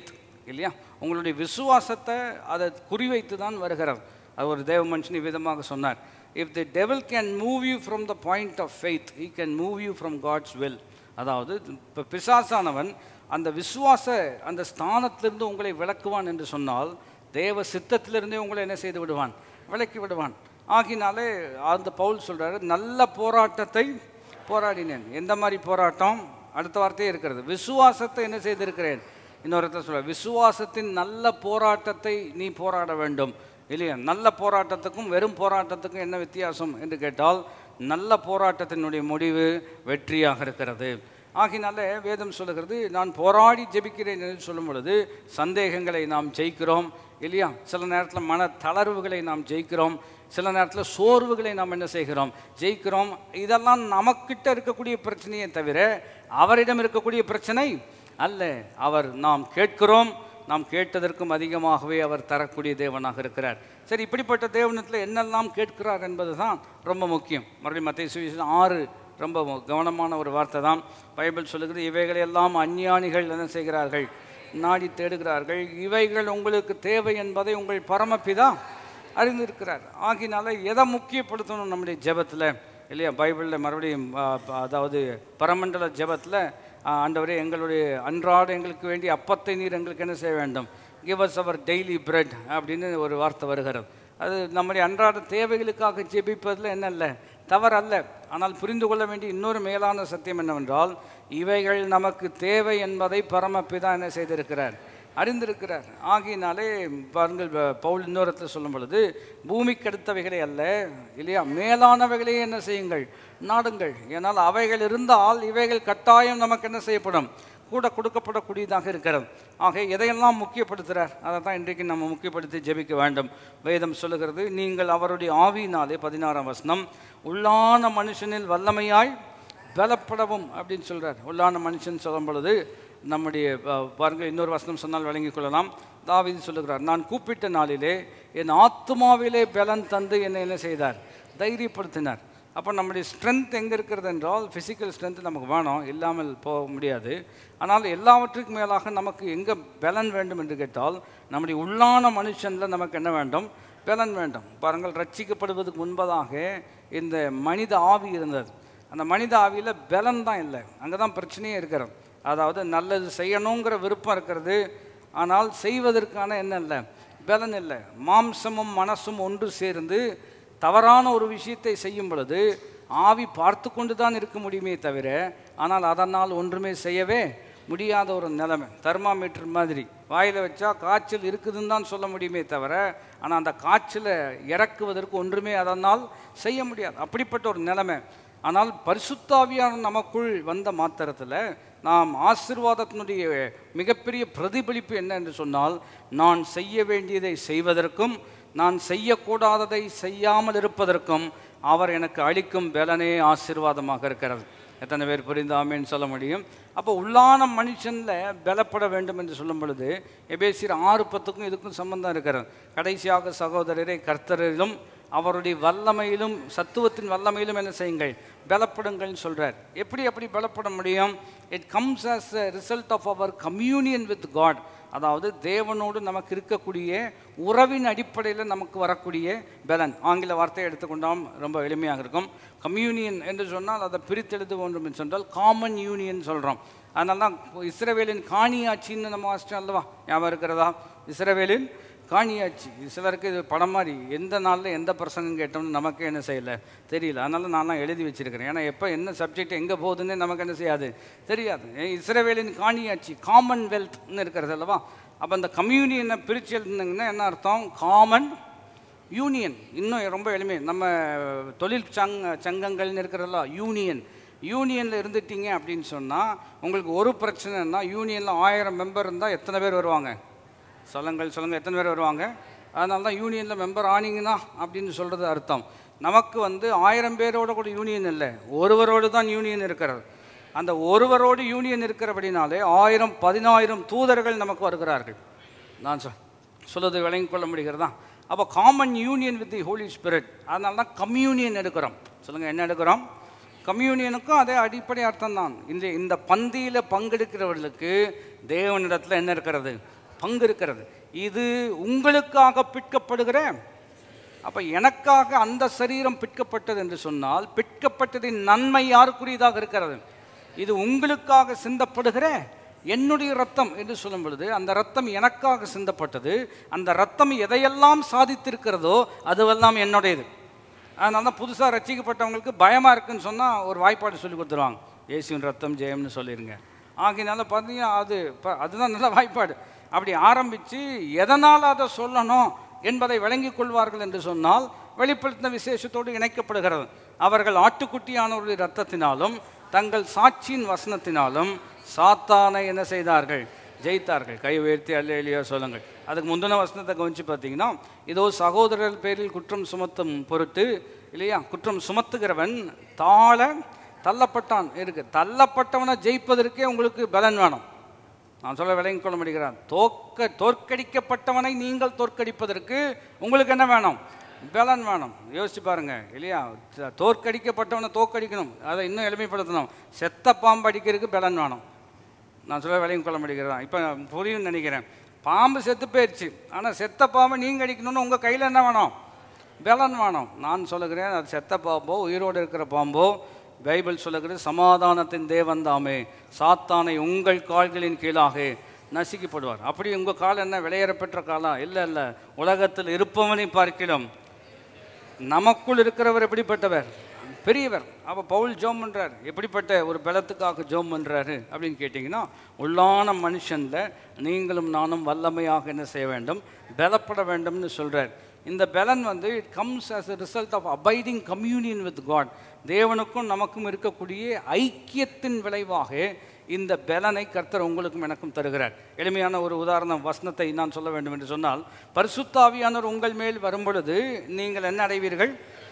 இல்லையா உங்களுடைய விசுவாசத்தை அதை குறிவைத்து தான் வருகிறார் அது ஒரு தேவ மனுஷன் விதமாக சொன்னார் if the devil can move you from the point of faith he can move you from God's will அதாவது இப்போ பிசாசானவன் அந்த விசுவாச அந்த ஸ்தானத்திலிருந்து உங்களை விளக்குவான் என்று சொன்னால் தேவ சித்தத்திலிருந்தே உங்களை என்ன செய்து விடுவான் விளக்கி விடுவான் ஆகினாலே அந்த பவுல் சொல்றாரு நல்ல போராட்டத்தை போராடினேன் எந்த மாதிரி போராட்டம் அடுத்த வார்த்தையே இருக்கிறது விசுவாசத்தை என்ன செய்திருக்கிறேன் இன்னொரு இடத்துல சொல்ற விசுவாசத்தின் நல்ல போராட்டத்தை நீ போராட வேண்டும் இல்லையா நல்ல போராட்டத்துக்கும் வெறும் போராட்டத்துக்கும் என்ன வித்தியாசம் என்று கேட்டால் நல்ல போராட்டத்தினுடைய முடிவு வெற்றியாக இருக்கிறது ஆகினால வேதம் சொல்லுகிறது நான் போராடி ஜெபிக்கிறேன் என்று சொல்லும் பொழுது சந்தேகங்களை நாம் ஜெயிக்கிறோம் இல்லையா சில நேரத்தில் மன தளர்வுகளை நாம் ஜெயிக்கிறோம் சில நேரத்தில் சோர்வுகளை நாம் என்ன செய்கிறோம் ஜெயிக்கிறோம் இதெல்லாம் நமக்கிட்ட இருக்கக்கூடிய பிரச்சனையே தவிர அவரிடம் இருக்கக்கூடிய பிரச்சனை அல்ல அவர் நாம் கேட்கிறோம் நாம் கேட்டதற்கும் அதிகமாகவே அவர் தரக்கூடிய தேவனாக இருக்கிறார் சரி இப்படிப்பட்ட தேவனத்தில் என்னெல்லாம் கேட்கிறார் என்பது தான் ரொம்ப முக்கியம் மறுபடியும் மத்திய சுவிசேஷம் ஆறு ரொம்ப மு- கவனமான ஒரு வார்த்தை தான் பைபிள் சொல்லுகிறது இவைகளெல்லாம் அஞ்ஞானிகள் என்ன செய்கிறார்கள் நாடி தேடுகிறார்கள் இவைகள் உங்களுக்கு தேவை என்பதை உங்கள் பரமபிதா அறிந்திருக்கிறார் ஆகினால எதை முக்கியப்படுத்தணும் நம்முடைய ஜெபத்தில் இல்லையா பைபிளில் மறுபடியும் ஆ, ப- அதாவது பரமண்டல ஜெபத்தில் ஆண்டவரே எங்களுடைய அன்றாட எங்களுக்கு வேண்டிய அப்பத்தை நீர் எங்களுக்கு என்ன செய்ய வேண்டும் give us our daily bread அப்படின்னு ஒரு வார்த்தை வருகிறது அது நம்முடைய அன்றாட தேவைகளுக்காக ஜெபிப்பதில் என்ன இல்லை தவறல்ல ஆனால் புரிந்து கொள்ள வேண்டிய இன்னொரு மேலான சத்தியம் என்னவென்றால் இவைகள் நமக்கு தேவை என்பதை பரமபிதா என்ன செய்திருக்கிறார் அறிந்திருக்கிறார் ஆகினாலே பாருங்கள் ப- பவுல் இன்னொருத்தில் சொல்லும் பொழுது பூமிக்கு அடுத்தவைகளே அல்ல இல்லையா மேலானவைகளே என்ன செய்யுங்கள் நாடுங்கள் ஏனால் அவைகள் இருந்தால் இவைகள் கட்டாயம் நமக்கு என்ன செய்யப்படும் கூட கொடுக்கப்படக்கூடியதாக இருக்கிறது ஆக எதையெல்லாம் முக்கியப்படுத்துகிறார் அதை தான் இன்றைக்கு நம்ம முக்கியப்படுத்தி ஜெபிக்க வேண்டும் வேதம் சொல்லுகிறது நீங்கள் அவருடைய ஆவியினாலே பதினாறாம் வசனம் உள்ளான மனுஷனில் வல்லமையாய் பலப்படவும் அப்படின்னு சொல்றார் உள்ளான மனுஷன் சொல்லும் பொழுது நம்முடைய அஹ், பாருங்க இன்னொரு வசனம் சொன்னால் விளங்கிக் கொள்ளலாம் தாவீது சொல்லுகிறார் நான் கூப்பிட்ட நாளிலே என் ஆத்துமாவிலே பலன் தந்து என்னை என்ன செய்தார் தைரியப்படுத்தினார் அப்போ நம்முடைய ஸ்ட்ரென்த் எங்கே இருக்கிறது என்றால் ஃபிசிக்கல் ஸ்ட்ரென்த் நமக்கு வேணும் இல்லாமல் போக முடியாது ஆனால் எல்லாவற்றுக்கும் மேலாக நமக்கு எங்கே பலன் வேண்டும் என்று கேட்டால் நம்முடைய உள்ளான மனுஷனில் நமக்கு என்ன வேண்டும் பலன் வேண்டும் பாருங்கள் ரட்சிக்கப்படுவதற்கு முன்பதாக இந்த மனித ஆவி இருந்தது அந்த மனித ஆவியில் பலன் தான் இல்லை அங்கே தான் பிரச்சனையே இருக்கிறது அதாவது நல்லது செய்யணுங்கிற விருப்பம் இருக்கிறது ஆனால் செய்வதற்கான என்ன இல்லை பலன் இல்லை மாம்சமும் மனசும் ஒன்று சேர்ந்து தவறான ஒரு விஷயத்தை செய்யும் பொழுது ஆவி பார்த்து கொண்டு தான் இருக்க முடியுமே தவிர ஆனால் அதனால் ஒன்றுமே செய்யவே முடியாத ஒரு நிலைமை தெர்மாமீட்டர் மாதிரி வாயில் வச்சா காய்ச்சல் இருக்குதுன்னு தான் சொல்ல முடியுமே தவிர ஆனால் அந்த காய்ச்சலை இறக்குவதற்கு ஒன்றுமே அதனால் செய்ய முடியாது அப்படிப்பட்ட ஒரு நிலைமை ஆனால் பரிசுத்தாவியான நமக்குள் வந்த மாத்திரத்தில் நாம் ஆசீர்வாதத்தினுடைய மிகப்பெரிய பிரதிபலிப்பு என்ன என்று சொன்னால் நான் செய்ய வேண்டியதை செய்வதற்கும் நான் செய்யக்கூடாததை செய்யாமல் இருப்பதற்கும் அவர் எனக்கு அளிக்கும் பலனே ஆசீர்வாதமாக இருக்கிறது எத்தனை பேர் புரிந்தாமேன்னு சொல்ல முடியும் அப்போ உள்ளான மனுஷனில் பலப்பட வேண்டும் என்று சொல்லும் பொழுது எபேசியர் ஆறு பத்துக்கும் இதுக்கும் சம்பந்தம் இருக்கிறது கடைசியாக சகோதரரை கர்த்தரிலும் அவருடைய வல்லமையிலும் சத்துவத்தின் வல்லமையிலும் என்ன செய்யுங்கள் பலப்படுங்கள்னு சொல்றார் எப்படி அப்படி பலப்பட முடியும் it comes as a result of our communion with God அதாவது தேவனோடு நமக்கு இருக்கக்கூடிய உறவின் அடிப்படையில் நமக்கு வரக்கூடிய பலன் ஆங்கில வார்த்தையை எடுத்துக்கொண்டால் ரொம்ப எளிமையாக இருக்கும் கம்யூனியன் என்று சொன்னால் அதை பிரித்தெழுது ஒன்றும் என்று சொன்னால் காமன் யூனியன் சொல்கிறோம் அதனால தான் இஸ்ரவேலின் காணியாட்சின்னு நம்ம வாசிச்சோம் அல்லவா ஞாபகம் இருக்கிறதா இஸ்ரவேலின் காணியாட்சி இது சிலருக்கு இது படம் மாதிரி எந்த நாளில் எந்த பிரசங்கம் கேட்டோம்னு நமக்கு என்ன செய்யலை தெரியல அதனால நான்லாம் எழுதி வச்சிருக்கிறேன் ஏன்னா எப்போ என்ன சப்ஜெக்ட் எங்கே போகுதுன்னு நமக்கு என்ன செய்யாது தெரியாது ஏன் இஸ்ரவேலின் காணியாட்சி காமன்வெல்த்னு இருக்கிறது அல்லவா அப்போ அந்த கம்யூனியனை பிரித்து எழுதுனீங்கன்னா என்ன அர்த்தம் காமன் யூனியன் இன்னும் ரொம்ப எளிமை நம்ம தொழில் சங்க சங்கங்கள்னு இருக்கிறதல்ல யூனியன் யூனியனில் இருந்துட்டீங்க அப்படின்னு சொன்னால் உங்களுக்கு ஒரு பிரச்சனைன்னா யூனியனில் ஆயிரம் மெம்பர் இருந்தால் எத்தனை பேர் வருவாங்க சொல்லுங்கள் சொல்லுங்கள் எத்தனை பேர் வருவாங்க அதனால தான் யூனியனில் மெம்பர் ஆனீங்கன்னா அப்படின்னு சொல்கிறது அர்த்தம் நமக்கு வந்து ஆயிரம் பேரோட கூட யூனியன் இல்லை ஒருவரோடு தான் யூனியன் இருக்கிறது அந்த ஒருவரோடு யூனியன் இருக்கிறபடினாலே ஆயிரம் பதினாயிரம் தூதர்கள் நமக்கு வருகிறார்கள் நான் சொல் சொல்லுவது விளங்கிக் கொள்ள முடிகிறதா அப்போ common union with the Holy Spirit அதனால தான் கம்யூனியன் எடுக்கிறோம் சொல்லுங்கள் என்ன எடுக்கிறோம் கம்யூனியனுக்கும் அதே அடிப்படை அர்த்தம் தான் இந்த இந்த பந்தியில் பங்கெடுக்கிறவர்களுக்கு தேவனிடத்தில் என்ன இருக்கிறது பங்கு இருக்கிறது இது உங்களுக்காக பிற்கப்படுகிற அப்ப எனக்காக அந்த சரீரம் பிற்கப்பட்டது என்று சொன்னால் பிற்கப்பட்டதின் நன்மை யாருக்குரியதாக இருக்கிறது இது உங்களுக்காக சிந்தப்படுகிற என்னுடைய ரத்தம் என்று சொல்லும் பொழுது அந்த ரத்தம் எனக்காக சிந்தப்பட்டது அந்த ரத்தம் எதையெல்லாம் சாதித்திருக்கிறதோ அதுவெல்லாம் என்னுடையது அதனால தான் புதுசாக ரட்சிக்கப்பட்டவங்களுக்கு பயமாக இருக்குன்னு சொன்னால் ஒரு வாய்ப்பாடு சொல்லி கொடுத்துருவாங்க இயேசுவின் ரத்தம் ஜெயம்னு சொல்லிடுங்க ஆகையினால பார்த்தீங்கன்னா அது ப- அதுதான் நல்ல வாய்ப்பாடு அப்படி ஆரம்பித்து எதனால் அதை சொல்லணும் என்பதை விளங்கிக் கொள்வார்கள் என்று சொன்னால் வெளிப்படுத்தின விசேஷத்தோடு இணைக்கப்படுகிறது அவர்கள் ஆட்டுக்குட்டியானவருடைய ரத்தத்தினாலும் தங்கள் சாட்சியின் வசனத்தினாலும் சாத்தானை என்ன செய்தார்கள் ஜெயித்தார்கள் கை உயர்த்தி அல்ல சொல்லுங்கள் அதுக்கு முந்தின வசனத்தை கவனிச்சு பார்த்தீங்கன்னா இதோ சகோதரர் பேரில் குற்றம் சுமத்தும் பொருட்டு இல்லையா குற்றம் சுமத்துகிறவன் தாழ தள்ளப்பட்டான் இருக்கு தள்ளப்பட்டவனை ஜெயிப்பதற்கே உங்களுக்கு பலன் வேணும் நான் சொல்ல விளங்கிக் கொள்ள முடிகிறான் தோக்க தோற்கடிக்கப்பட்டவனை நீங்கள் தோற்கடிப்பதற்கு உங்களுக்கு என்ன வேணும் பலன் வேணும் யோசிச்சு பாருங்க இல்லையா த- தோற்கடிக்கப்பட்டவனை தோற்கடிக்கணும் அதை இன்னும் எளிமைப்படுத்தணும் செத்த பாம்பு அடிக்கிறதுக்கு பலன் வேணும் நான் சொல்ல விளங்கிக் கொள்ள முடிகிறதா இப்போ புரியும்னு நினைக்கிறேன் பாம்பு செத்து போயிடுச்சு ஆனால் செத்த பாம்பை நீங்கள் அடிக்கணும்னு உங்கள் கையில் என்ன வேணும் பலன் வேணும் நான் சொல்லுகிறேன் அது செத்த பாம்போ உயிரோடு இருக்கிற பாம்போ பைபிள் சொல்லுகிறது சமாதானத்தின் தேவன் தாமே சாத்தானை உங்கள் கால்களின் கீழாக நசுக்கிப்படுவார் அப்படி உங்கள் கால் என்ன விளையேறப்பெற்ற காலா இல்லை இல்லை உலகத்தில் இருப்பவனை பார்க்கிறோம் நமக்குள் இருக்கிறவர் எப்படிப்பட்டவர் பெரியவர் அப்போ பவுல் ஜோம் பண்றார் எப்படிப்பட்ட ஒரு பலத்துக்காக ஜோம் பண்றாரு அப்படின்னு கேட்டிங்கன்னா உள்ளான மனுஷனில் நீங்களும் நானும் வல்லமையாக என்ன செய்ய வேண்டும் பலப்பட வேண்டும்னு சொல்றார் இந்த பலன் வந்து it comes as a result of abiding communion with God தேவனுக்கும் நமக்கும் இருக்கக்கூடிய ஐக்கியத்தின் விளைவாக இந்த பலனை கர்த்தர் உங்களுக்கும் எனக்கும் தருகிறார் எளிமையான ஒரு உதாரணம் வசனத்தை நான் சொல்ல வேண்டும் என்று சொன்னால் பரிசுத்தாவியானவர் உங்கள் மேல் வரும்பொழுது நீங்கள் என்ன அடைவீர்கள்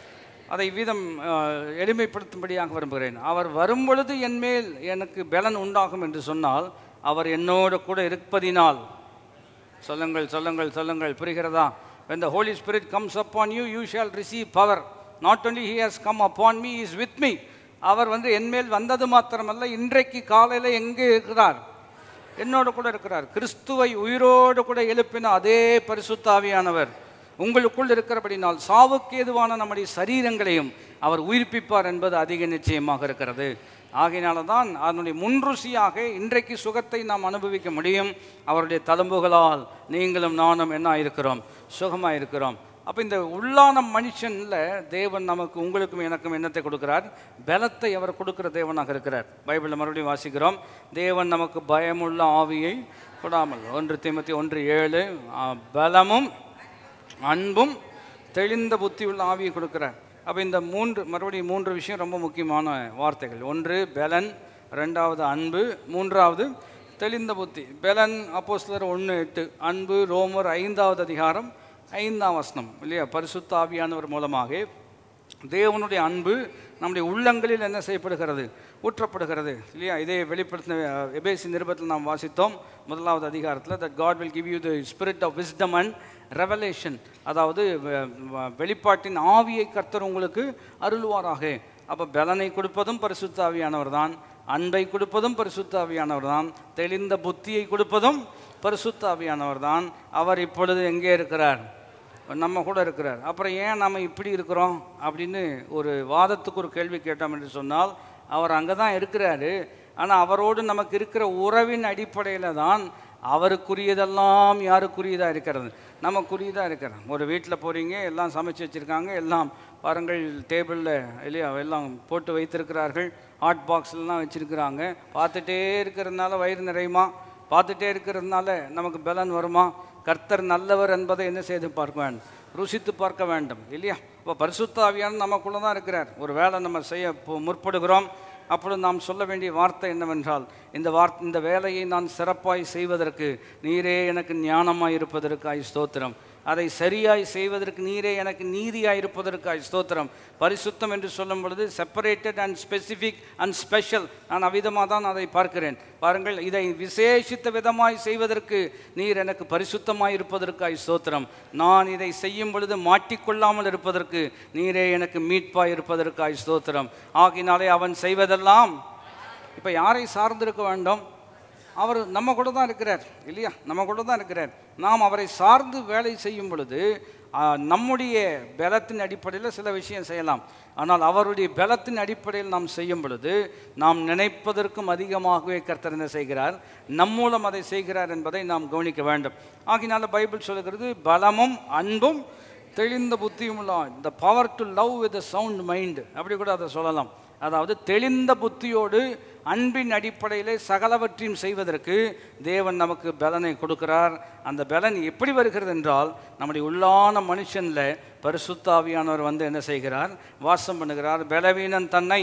அதை வீதம் அஹ், எளிமைப்படுத்தும்படியாக விரும்புகிறேன் அவர் வரும்பொழுது என் மேல் எனக்கு பலன் உண்டாகும் என்று சொன்னால் அவர் என்னோடு கூட இருப்பதினால் சொல்லுங்கள் சொல்லுங்கள் சொல்லுங்கள் புரிகிறதா when the holy spirit comes upon you you shall receive power not only he has come upon me he is with me அவர் வந்து என்மேல் வந்தது மாத்திரமல்ல இன்றைக்கு காலையில் எங்கே இருக்கிறார் என்னோடு கூட இருக்கிறார் கிறிஸ்துவை உயிரோடு கூட எழுப்பின அதே பரிசுத்தாவியானவர் உங்களுக்குள் இருக்கிறபடினால் சாவுக்கு ஏதுவான நம்முடைய சரீரங்களையும் அவர் உயிர்ப்பிப்பார் என்பது அதிக நிச்சயமாக இருக்கிறது ஆகையினால தான் அதனுடைய முன்ருசியாக இன்றைக்கு சுகத்தை நாம் அனுபவிக்க முடியும் அவருடைய தழும்புகளால் நீங்களும் நானும் என்ன இருக்கிறோம் சுகமாக இருக்கிறோம் அப்போ இந்த உள்ளான மனுஷனில் தேவன் நமக்கு உங்களுக்கும் எனக்கும் என்னத்தை கொடுக்கிறார் பலத்தை அவர் கொடுக்கிற தேவனாக இருக்கிறார் பைபிளில் மறுபடியும் வாசிக்கிறோம் தேவன் நமக்கு பயமுள்ள ஆவியை கொடாமல் ஒன்று தீமத்தி ஒன்று ஏழு ஆ, பலமும் அன்பும் தெளிந்த புத்தி உள்ள ஆவியை கொடுக்கிறார் அப்போ இந்த மூன்று மறுபடியும் மூன்று விஷயம் ரொம்ப முக்கியமான வார்த்தைகள் ஒன்று பெலன் ரெண்டாவது அன்பு மூன்றாவது தெளிந்த புத்தி பெலன் அப்போஸ்தலர் ஒன்று எட்டு அன்பு ரோமர் ஐந்தாவது அதிகாரம் ஐந்தாம் வசனம் இல்லையா பரிசுத்த ஆவியானவர் மூலமாக தேவனுடைய அன்பு நம்முடைய உள்ளங்களில் என்ன செய்யப்படுகிறது ஊற்றப்படுகிறது இல்லையா இதை வெளிப்படுத்தின அஹ், எபேசி நிருபத்தில் நாம் வாசித்தோம் முதலாவது அதிகாரத்தில் that God will give you the spirit of wisdom and revelation அதாவது வெ- வ- வெளிப்பாட்டின் ஆவியை கர்த்தர் உங்களுக்கு அருள்வாராக அப்போ பலனை கொடுப்பதும் பரிசுத்த ஆவியானவர் தான் அன்பை கொடுப்பதும் பரிசுத்த ஆவியானவர் தான் தெளிந்த புத்தியை கொடுப்பதும் பரிசுத்த ஆவியானவர் தான் அவர் இப்பொழுது எங்கே இருக்கிறார் நம்ம கூட இருக்கிறார் அப்புறம் ஏன் நம்ம இப்படி இருக்கிறோம் அப்படின்னு ஒரு வாதத்துக்கு ஒரு கேள்வி கேட்டோம் என்று சொன்னால் அவர் அங்கே தான் இருக்கிறாரு ஆனால் அவரோடு நமக்கு இருக்கிற உறவின் அடிப்படையில் தான் அவருக்குரியதெல்லாம் யாருக்குரியதாக இருக்கிறது நமக்குரியதாக இருக்கிறது ஒரு வீட்டில் போகிறீங்க எல்லாம் சமைச்சு வச்சுருக்காங்க எல்லாம் பாருங்கள் டேபிளில் இல்லையா எல்லாம் போட்டு வைத்திருக்கிறார்கள் ஹாட் பாக்ஸ்லாம் வச்சுருக்கிறாங்க பார்த்துட்டே இருக்கிறதுனால வயிறு நிறையுமா பார்த்துட்டே இருக்கிறதுனால நமக்கு பலன் வருமா கர்த்தர் நல்லவர் என்பதை என்ன செய்து பார்க்க வேண்டும் ருசித்து பார்க்க வேண்டும் இல்லையா இப்போ பரிசுத்தாவியான நமக்குள்ள தான் இருக்கிறார் ஒரு வேலை நம்ம செய்ய போ- முற்படுகிறோம் அப்பொழுது நாம் சொல்ல வேண்டிய வார்த்தை என்னவென்றால் இந்த வார்த்தை இந்த வேலையை நான் சிறப்பாய் செய்வதற்கு நீரே எனக்கு ஞானமாய் இருப்பதற்காய் ஸ்தோத்திரம் அதை சரியாய் செய்வதற்கு நீரே எனக்கு நீதியாய் இருப்பதற்காய் ஸ்தோத்திரம் பரிசுத்தம் என்று சொல்லும் பொழுது separated and specific and special நான் அவ்விதமாக தான் அதை பார்க்கிறேன் பாருங்கள் இதை விசேஷித்த விதமாய் செய்வதற்கு நீர் எனக்கு பரிசுத்தமாய் இருப்பதற்காய் ஸ்தோத்திரம் நான் இதை செய்யும் பொழுது மாட்டிக்கொள்ளாமல் இருப்பதற்கு நீரே எனக்கு மீட்பாய் இருப்பதற்காய் ஸ்தோத்திரம் ஆகினாலே அவன் செய்வதெல்லாம் இப்போ யாரை சார்ந்திருக்க வேண்டும் அவர் நம்ம கூட தான் இருக்கிறார் இல்லையா நம்ம கூட தான் இருக்கிறார் நாம் அவரை சார்ந்து வேலை செய்யும் பொழுது ஆ, நம்முடைய பலத்தின் அடிப்படையில் சில விஷயம் செய்யலாம் ஆனால் அவருடைய பலத்தின் அடிப்படையில் நாம் செய்யும் பொழுது நாம் நினைப்பதற்கும் அதிகமாகவே கர்த்தர் என்ன செய்கிறார் நம் மூலம் அதை செய்கிறார் என்பதை நாம் கவனிக்க வேண்டும் ஆகினால பைபிள் சொல்லுகிறது பலமும் அன்பும் தெளிந்த புத்தியும் இந்த power to love with sound mind அப்படி கூட அதை சொல்லலாம் அதாவது தெளிந்த புத்தியோடு அன்பின் அடிப்படையிலே சகலவற்றையும் செய்வதற்கு தேவன் நமக்கு பலனை கொடுக்கிறார் அந்த பலன் எப்படி வருகிறது என்றால் நம்முடைய உள்ளான மனுஷன்ல பரிசுத்தாவியானவர் வந்து என்ன செய்கிறார் வாசம் பண்ணுகிறார் பலவீனன் தன்னை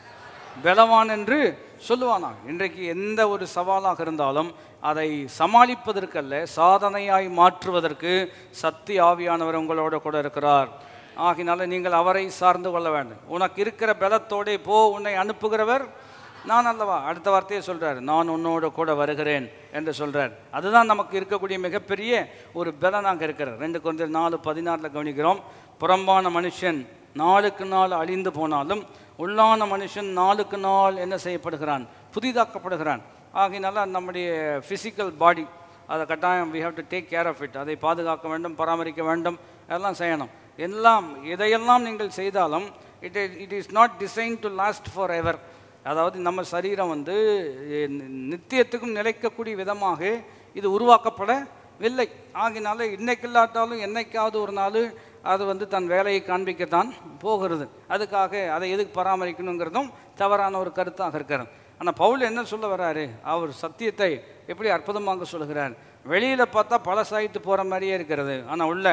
பலவான் என்று சொல்லுவானா இன்றைக்கு எந்த ஒரு சவாலாக இருந்தாலும் அதை சமாளிப்பதற்கல்ல சாதனையாய் மாற்றுவதற்கு சக்தி ஆவியானவர் உங்களோட கூட இருக்கிறார் ஆகினால நீங்கள் அவரை சார்ந்து கொள்ள வேண்டும் உனக்கு இருக்கிற பலத்தோடே போ உன்னை அனுப்புகிறவர் நான் அல்லவா அடுத்த வார்த்தையை சொல்றார் நான் உன்னோட கூட வருகிறேன் என்று சொல்றார் அதுதான் நமக்கு இருக்கக்கூடிய மிகப்பெரிய ஒரு பலனாக இருக்கிறது ரெண்டு கொஞ்சம் நாலு பதினாறில் கவனிக்கிறோம் புறம்பான மனுஷன் நாளுக்கு நாள் அழிந்து போனாலும் உள்ளான மனுஷன் நாளுக்கு நாள் என்ன செய்யப்படுகிறான் புதிதாக்கப்படுகிறான் ஆகையினால நம்முடைய ஃபிசிக்கல் பாடி அதை கட்டாயம் we have to take care of it அதை பாதுகாக்க வேண்டும் பராமரிக்க வேண்டும் அதெல்லாம் செய்யணும் எல்லாம் எதையெல்லாம் நீங்கள் செய்தாலும் it it is not design to last forever அதாவது நம்ம சரீரம் வந்து எ- நித்தியத்துக்கும் நிலைக்கக்கூடிய விதமாக இது உருவாக்கப்படவில்லை ஆகினால இன்னைக்கு இல்லாட்டாலும் என்னைக்காவது ஒரு நாள் அது வந்து தன் வேலையை காண்பிக்கத்தான் போகிறது அதுக்காக அதை எதுக்கு பராமரிக்கணுங்கிறதும் தவறான ஒரு கருத்தாக இருக்கிறது ஆனால் பவுல் என்ன சொல்ல வராரு அவர் சத்தியத்தை எப்படி அற்புதமாக சொல்லுகிறார் வெளியில் பார்த்தா பழசாயிட்டு போகிற மாதிரியே இருக்கிறது ஆனால் உள்ள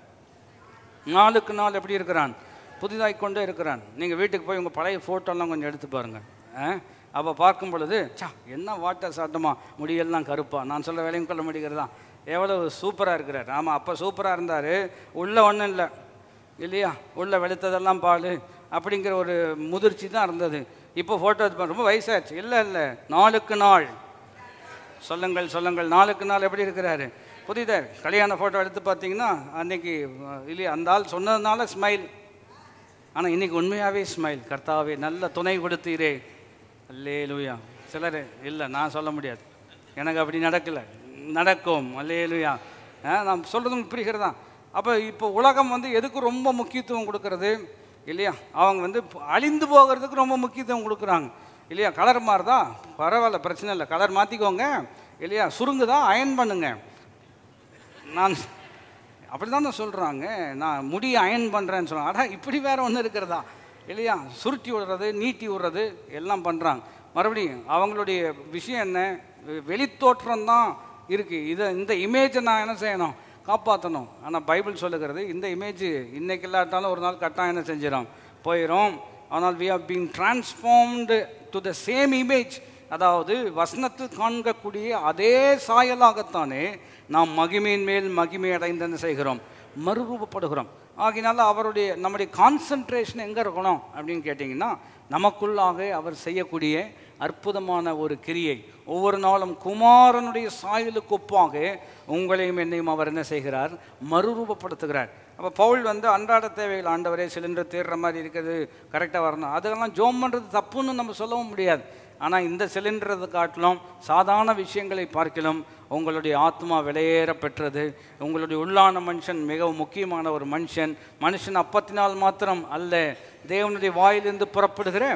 நாளுக்கு நாள் எப்படி இருக்கிறான் புதிதாய் கொண்டே இருக்கிறான் நீங்கள் வீட்டுக்கு போய் உங்கள் பழைய ஃபோட்டோலாம் கொஞ்சம் எடுத்து பாருங்கள் அப்போ பார்க்கும் பொழுது சா என்ன வாட்டர் சாட்டமா முடியெல்லாம் கருப்பா நான் சொல்ல வேலையும் கொள்ள முடிகிறதா எவ்வளவு சூப்பராக இருக்கிறார் ஆமாம் அப்போ சூப்பராக இருந்தார் உள்ள ஒன்றும் இல்லை இல்லையா உள்ள வெளுத்ததெல்லாம் பால் அப்படிங்கிற ஒரு முதிர்ச்சி தான் இருந்தது இப்போ ஃபோட்டோ ரொம்ப வயசாச்சு இல்லை இல்லை நாளுக்கு நாள் சொல்லுங்கள் சொல்லுங்கள் நாளுக்கு நாள் எப்படி இருக்கிறாரு புரியுதா கல்யாண ஃபோட்டோ எடுத்து பார்த்தீங்கன்னா அன்னைக்கு அஹ், இல்லையா அந்த ஆள் சொன்னதுனால ஸ்மைல் ஆனால் இன்னைக்கு உண்மையாகவே ஸ்மைல் கர்த்தாவே நல்ல துணை கொடுத்தீரே அல்லே லூயா சிலர் இல்லை நான் சொல்ல முடியாது எனக்கு அப்படி நடக்கலை நடக்கும் அல்லே லூயா நான் சொல்கிறது உங்களுக்கு புரிகிறதா அப்போ இப்போ உலகம் வந்து எதுக்கு ரொம்ப முக்கியத்துவம் கொடுக்கறது இல்லையா அவங்க வந்து அழிந்து போகிறதுக்கு ரொம்ப முக்கியத்துவம் கொடுக்குறாங்க இல்லையா கலர் மாறுதா பரவாயில்ல பிரச்சனை இல்லை கலர் மாற்றிக்கோங்க இல்லையா சுருங்குதா அயன் பண்ணுங்க நான் அப்படி தானே சொல்கிறாங்க நான் முடி அயன் பண்ணுறேன்னு சொல்கிறாங்க அடா இப்படி வேற ஒன்று இருக்கிறதா இல்லையா சுருட்டி விடுறது நீட்டி விடுறது எல்லாம் பண்ணுறாங்க மறுபடியும் அவங்களுடைய விஷயம் என்ன வெ- வெளித்தோற்றம் தான் இருக்குது இதை இந்த இமேஜை நான் என்ன செய்யணும் காப்பாற்றணும் ஆனால் பைபிள் சொல்லுகிறது இந்த இமேஜ் இன்னைக்கு இல்லாட்டாலும் ஒரு நாள் கட்டாயம் என்ன செஞ்சிடும் போயிடும் ஆனால் we have been transformed to the same image அதாவது வசனத்தில் காண்கக்கூடிய அதே சாயலாகத்தானே நாம் மகிமையின் மேல் மகிமை அடைந்து என்ன செய்கிறோம் மறுரூபப்படுகிறோம் ஆகினால அவருடைய நம்முடைய கான்சன்ட்ரேஷன் எங்கே இருக்கணும் அப்படின்னு கேட்டிங்கன்னா நமக்குள்ளாக அவர் செய்யக்கூடிய அற்புதமான ஒரு கிரியை ஒவ்வொரு நாளும் குமாரனுடைய சாயலுக்கு ஒப்பாக உங்களையும் என்னையும் அவர் என்ன செய்கிறார் மறுரூபப்படுத்துகிறார் அப்போ பவுல் வந்து அன்றாட தேவைகள் ஆண்டவரே சிலிண்டர் தேடுற மாதிரி இருக்குது கரெக்டாக வரணும் அதெல்லாம் ஜோம் பண்ணுறது தப்புன்னு நம்ம சொல்லவும் முடியாது ஆனால் இந்த சிலிண்டரை காட்டிலும் சாதாரண விஷயங்களை பார்க்கிலும் உங்களுடைய ஆத்மா விலையேற பெற்றது உங்களுடைய உள்ளான மனுஷன் மிகவும் முக்கியமான ஒரு மனுஷன் மனுஷன் அப்பத்தினால் மாத்திரம் அல்ல தேவனுடைய வாயிலிருந்து புறப்படுகிற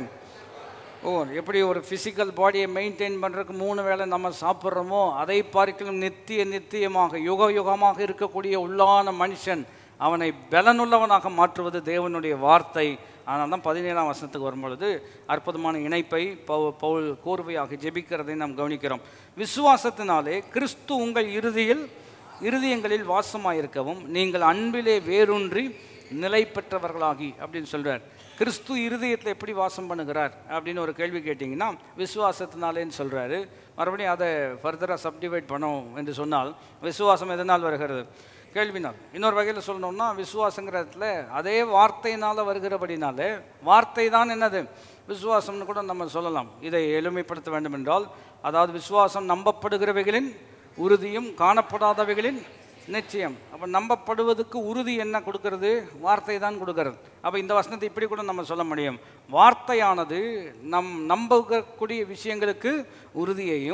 ஓ எப்படி ஒரு ஃபிசிக்கல் பாடியை மெயின்டைன் பண்ணுறதுக்கு மூணு வேளை நம்ம சாப்பிட்றோமோ அதை பார்க்கலும் நித்திய நித்தியமாக யுக யுகமாக இருக்கக்கூடிய உள்ளான மனுஷன் அவனை பலனுள்ளவனாக மாற்றுவது தேவனுடைய வார்த்தை ஆனால் தான் பதினேழாம் வசனத்துக்கு வரும்பொழுது அற்புதமான இணைப்பை பவு பவுல் கோர்வையாக ஜெபிக்கிறதை நாம் கவனிக்கிறோம் விசுவாசத்தினாலே கிறிஸ்து உங்கள் இறுதியில் இருதயங்களில் வாசமாயிருக்கவும் நீங்கள் அன்பிலே வேரூன்றி நிலை பெற்றவர்களாகி அப்படின்னு சொல்றார் கிறிஸ்து இருதயத்தில் எப்படி வாசம் பண்ணுகிறார் அப்படின்னு ஒரு கேள்வி கேட்டிங்கன்னா விசுவாசத்தினாலேன்னு சொல்றாரு மறுபடியும் அதை ஃபர்தராக சப்டிவைட் பண்ணோம் என்று சொன்னால் விசுவாசம் எதனால் வருகிறது கேள்வினால் இன்னொரு வகையில் சொல்லணும்னா விசுவாசங்கிற இடத்துல அதே வார்த்தையினால் வருகிறபடினாலே வார்த்தை தான் என்னது விசுவாசம்னு கூட நம்ம சொல்லலாம் இதை எளிமைப்படுத்த வேண்டும் என்றால் அதாவது விசுவாசம் நம்பப்படுகிறவைகளின் உறுதியும் காணப்படாதவைகளின் நிச்சயம் அப்போ நம்பப்படுவதுக்கு உறுதி என்ன கொடுக்கிறது வார்த்தை தான் கொடுக்கிறது அப்போ இந்த வசனத்தை இப்படி கூட நம்ம சொல்ல முடியும் வார்த்தையானது நம் நம்பக்கூடிய விஷயங்களுக்கு உறுதியையும்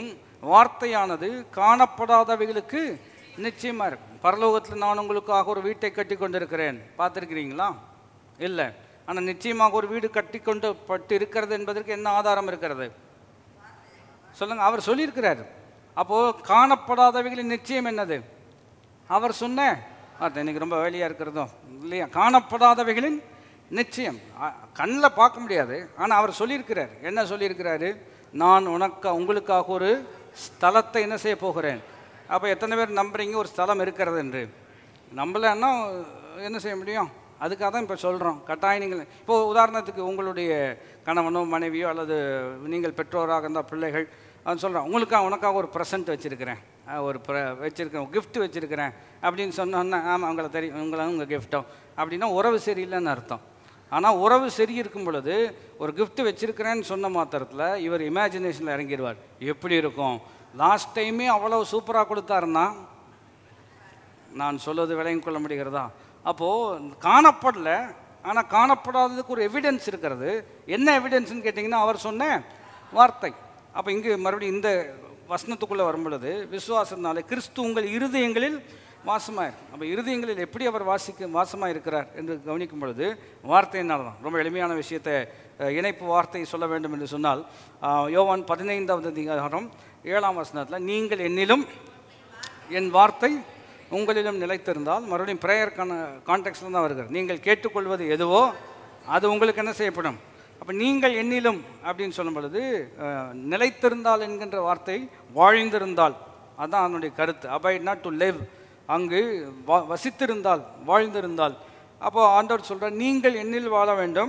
வார்த்தையானது காணப்படாதவைகளுக்கு நிச்சயமாக இருக்கும் பரலோகத்தில் நான் உங்களுக்காக ஒரு வீட்டை கட்டி கொண்டிருக்கிறேன் பார்த்துருக்கிறீங்களா இல்லை ஆனால் நிச்சயமாக ஒரு வீடு கட்டி கொண்டு பட்டு இருக்கிறது என்பதற்கு என்ன ஆதாரம் இருக்கிறது சொல்லுங்க அவர் சொல்லியிருக்கிறார் அப்போது காணப்படாதவைகளின் நிச்சயம் என்னது அவர் சொன்ன அது எனக்கு ரொம்ப வேலையாக இருக்கிறதும் இல்லையா காணப்படாதவைகளின் நிச்சயம் கண்ணில் பார்க்க முடியாது ஆனால் அவர் சொல்லியிருக்கிறார் என்ன சொல்லியிருக்கிறாரு நான் உனக்கு உங்களுக்காக ஒரு ஸ்தலத்தை என்ன செய்ய போகிறேன் அப்போ எத்தனை பேர் நம்புறீங்க ஒரு ஸ்தலம் இருக்கிறது என்று நம்பலைன்னா என்ன செய்ய முடியும் அதுக்காக தான் இப்போ சொல்கிறோம் கட்டாயம் நீங்கள் இப்போ உதாரணத்துக்கு உங்களுடைய கணவனோ மனைவியோ அல்லது நீங்கள் பெற்றோராக இருந்தால் பிள்ளைகள் அது சொல்கிறேன் உங்களுக்காக உனக்காக ஒரு ப்ரெசன்ட் வச்சுருக்கிறேன் ஒரு ப்ர வச்சுருக்கேன் கிஃப்ட் வச்சுருக்கிறேன் அப்படின்னு சொன்னோன்னா ஆமாம் அவங்கள தெரியும் உங்களை உங்கள் கிஃப்ட்டோ அப்படின்னா உறவு சரியில்லைன்னு அர்த்தம் ஆனால் உறவு சரி இருக்கும் பொழுது ஒரு gift வச்சிருக்கிறேன்னு சொன்ன மாத்திரத்தில் இவர் இமேஜினேஷனில் இறங்கிடுவார் எப்படி இருக்கும் லாஸ்ட் டைமே அவ்வளோ சூப்பராக கொடுத்தாருன்னா நான் சொல்வது விளங்கிக் கொள்ள முடிகிறதா அப்போது காணப்படல ஆனால் காணப்படாததுக்கு ஒரு எவிடன்ஸ் இருக்கிறது என்ன எவிடன்ஸ்னு கேட்டிங்கன்னா அவர் சொன்ன வார்த்தை அப்போ இங்கு மறுபடியும் இந்த வசனத்துக்குள்ளே வரும் பொழுது விசுவாசத்தினாலே கிறிஸ்து உங்கள் இருதயங்களில் வாசமாக அப்போ இருதயங்களில் எப்படி அவர் வாசிக்க வாசமாக இருக்கிறார் என்று கவனிக்கும் பொழுது வார்த்தையினால் தான் ரொம்ப எளிமையான விஷயத்தை அஹ், இணைப்பு வார்த்தையை சொல்ல வேண்டும் என்று சொன்னால் அஹ், யோவான் பதினைந்தாவது அதிகாரம் ஏழாம் வசனத்தில் நீங்கள் என்னிலும் என் வார்த்தை உங்களிடம் நிலைத்திருந்தால் மறுபடியும் ப்ரேயருக்கான கான்டெக்ட்ல தான் வருகிறது நீங்கள் கேட்டுக்கொள்வது எதுவோ அது உங்களுக்கு என்ன செய்யப்படும் அப்போ நீங்கள் என்னிலும் அப்படின்னு சொல்லும் பொழுது அஹ், நிலைத்திருந்தால் என்கின்ற வார்த்தை வாழ்ந்திருந்தால் அதான் அதனுடைய கருத்து அபாய்ட் நாட் டு லிவ் அங்கு வ- வசித்திருந்தால் வாழ்ந்திருந்தால் அப்போ ஆண்டவர் சொல்கிறார் நீங்கள் என்னில் வாழ வேண்டும்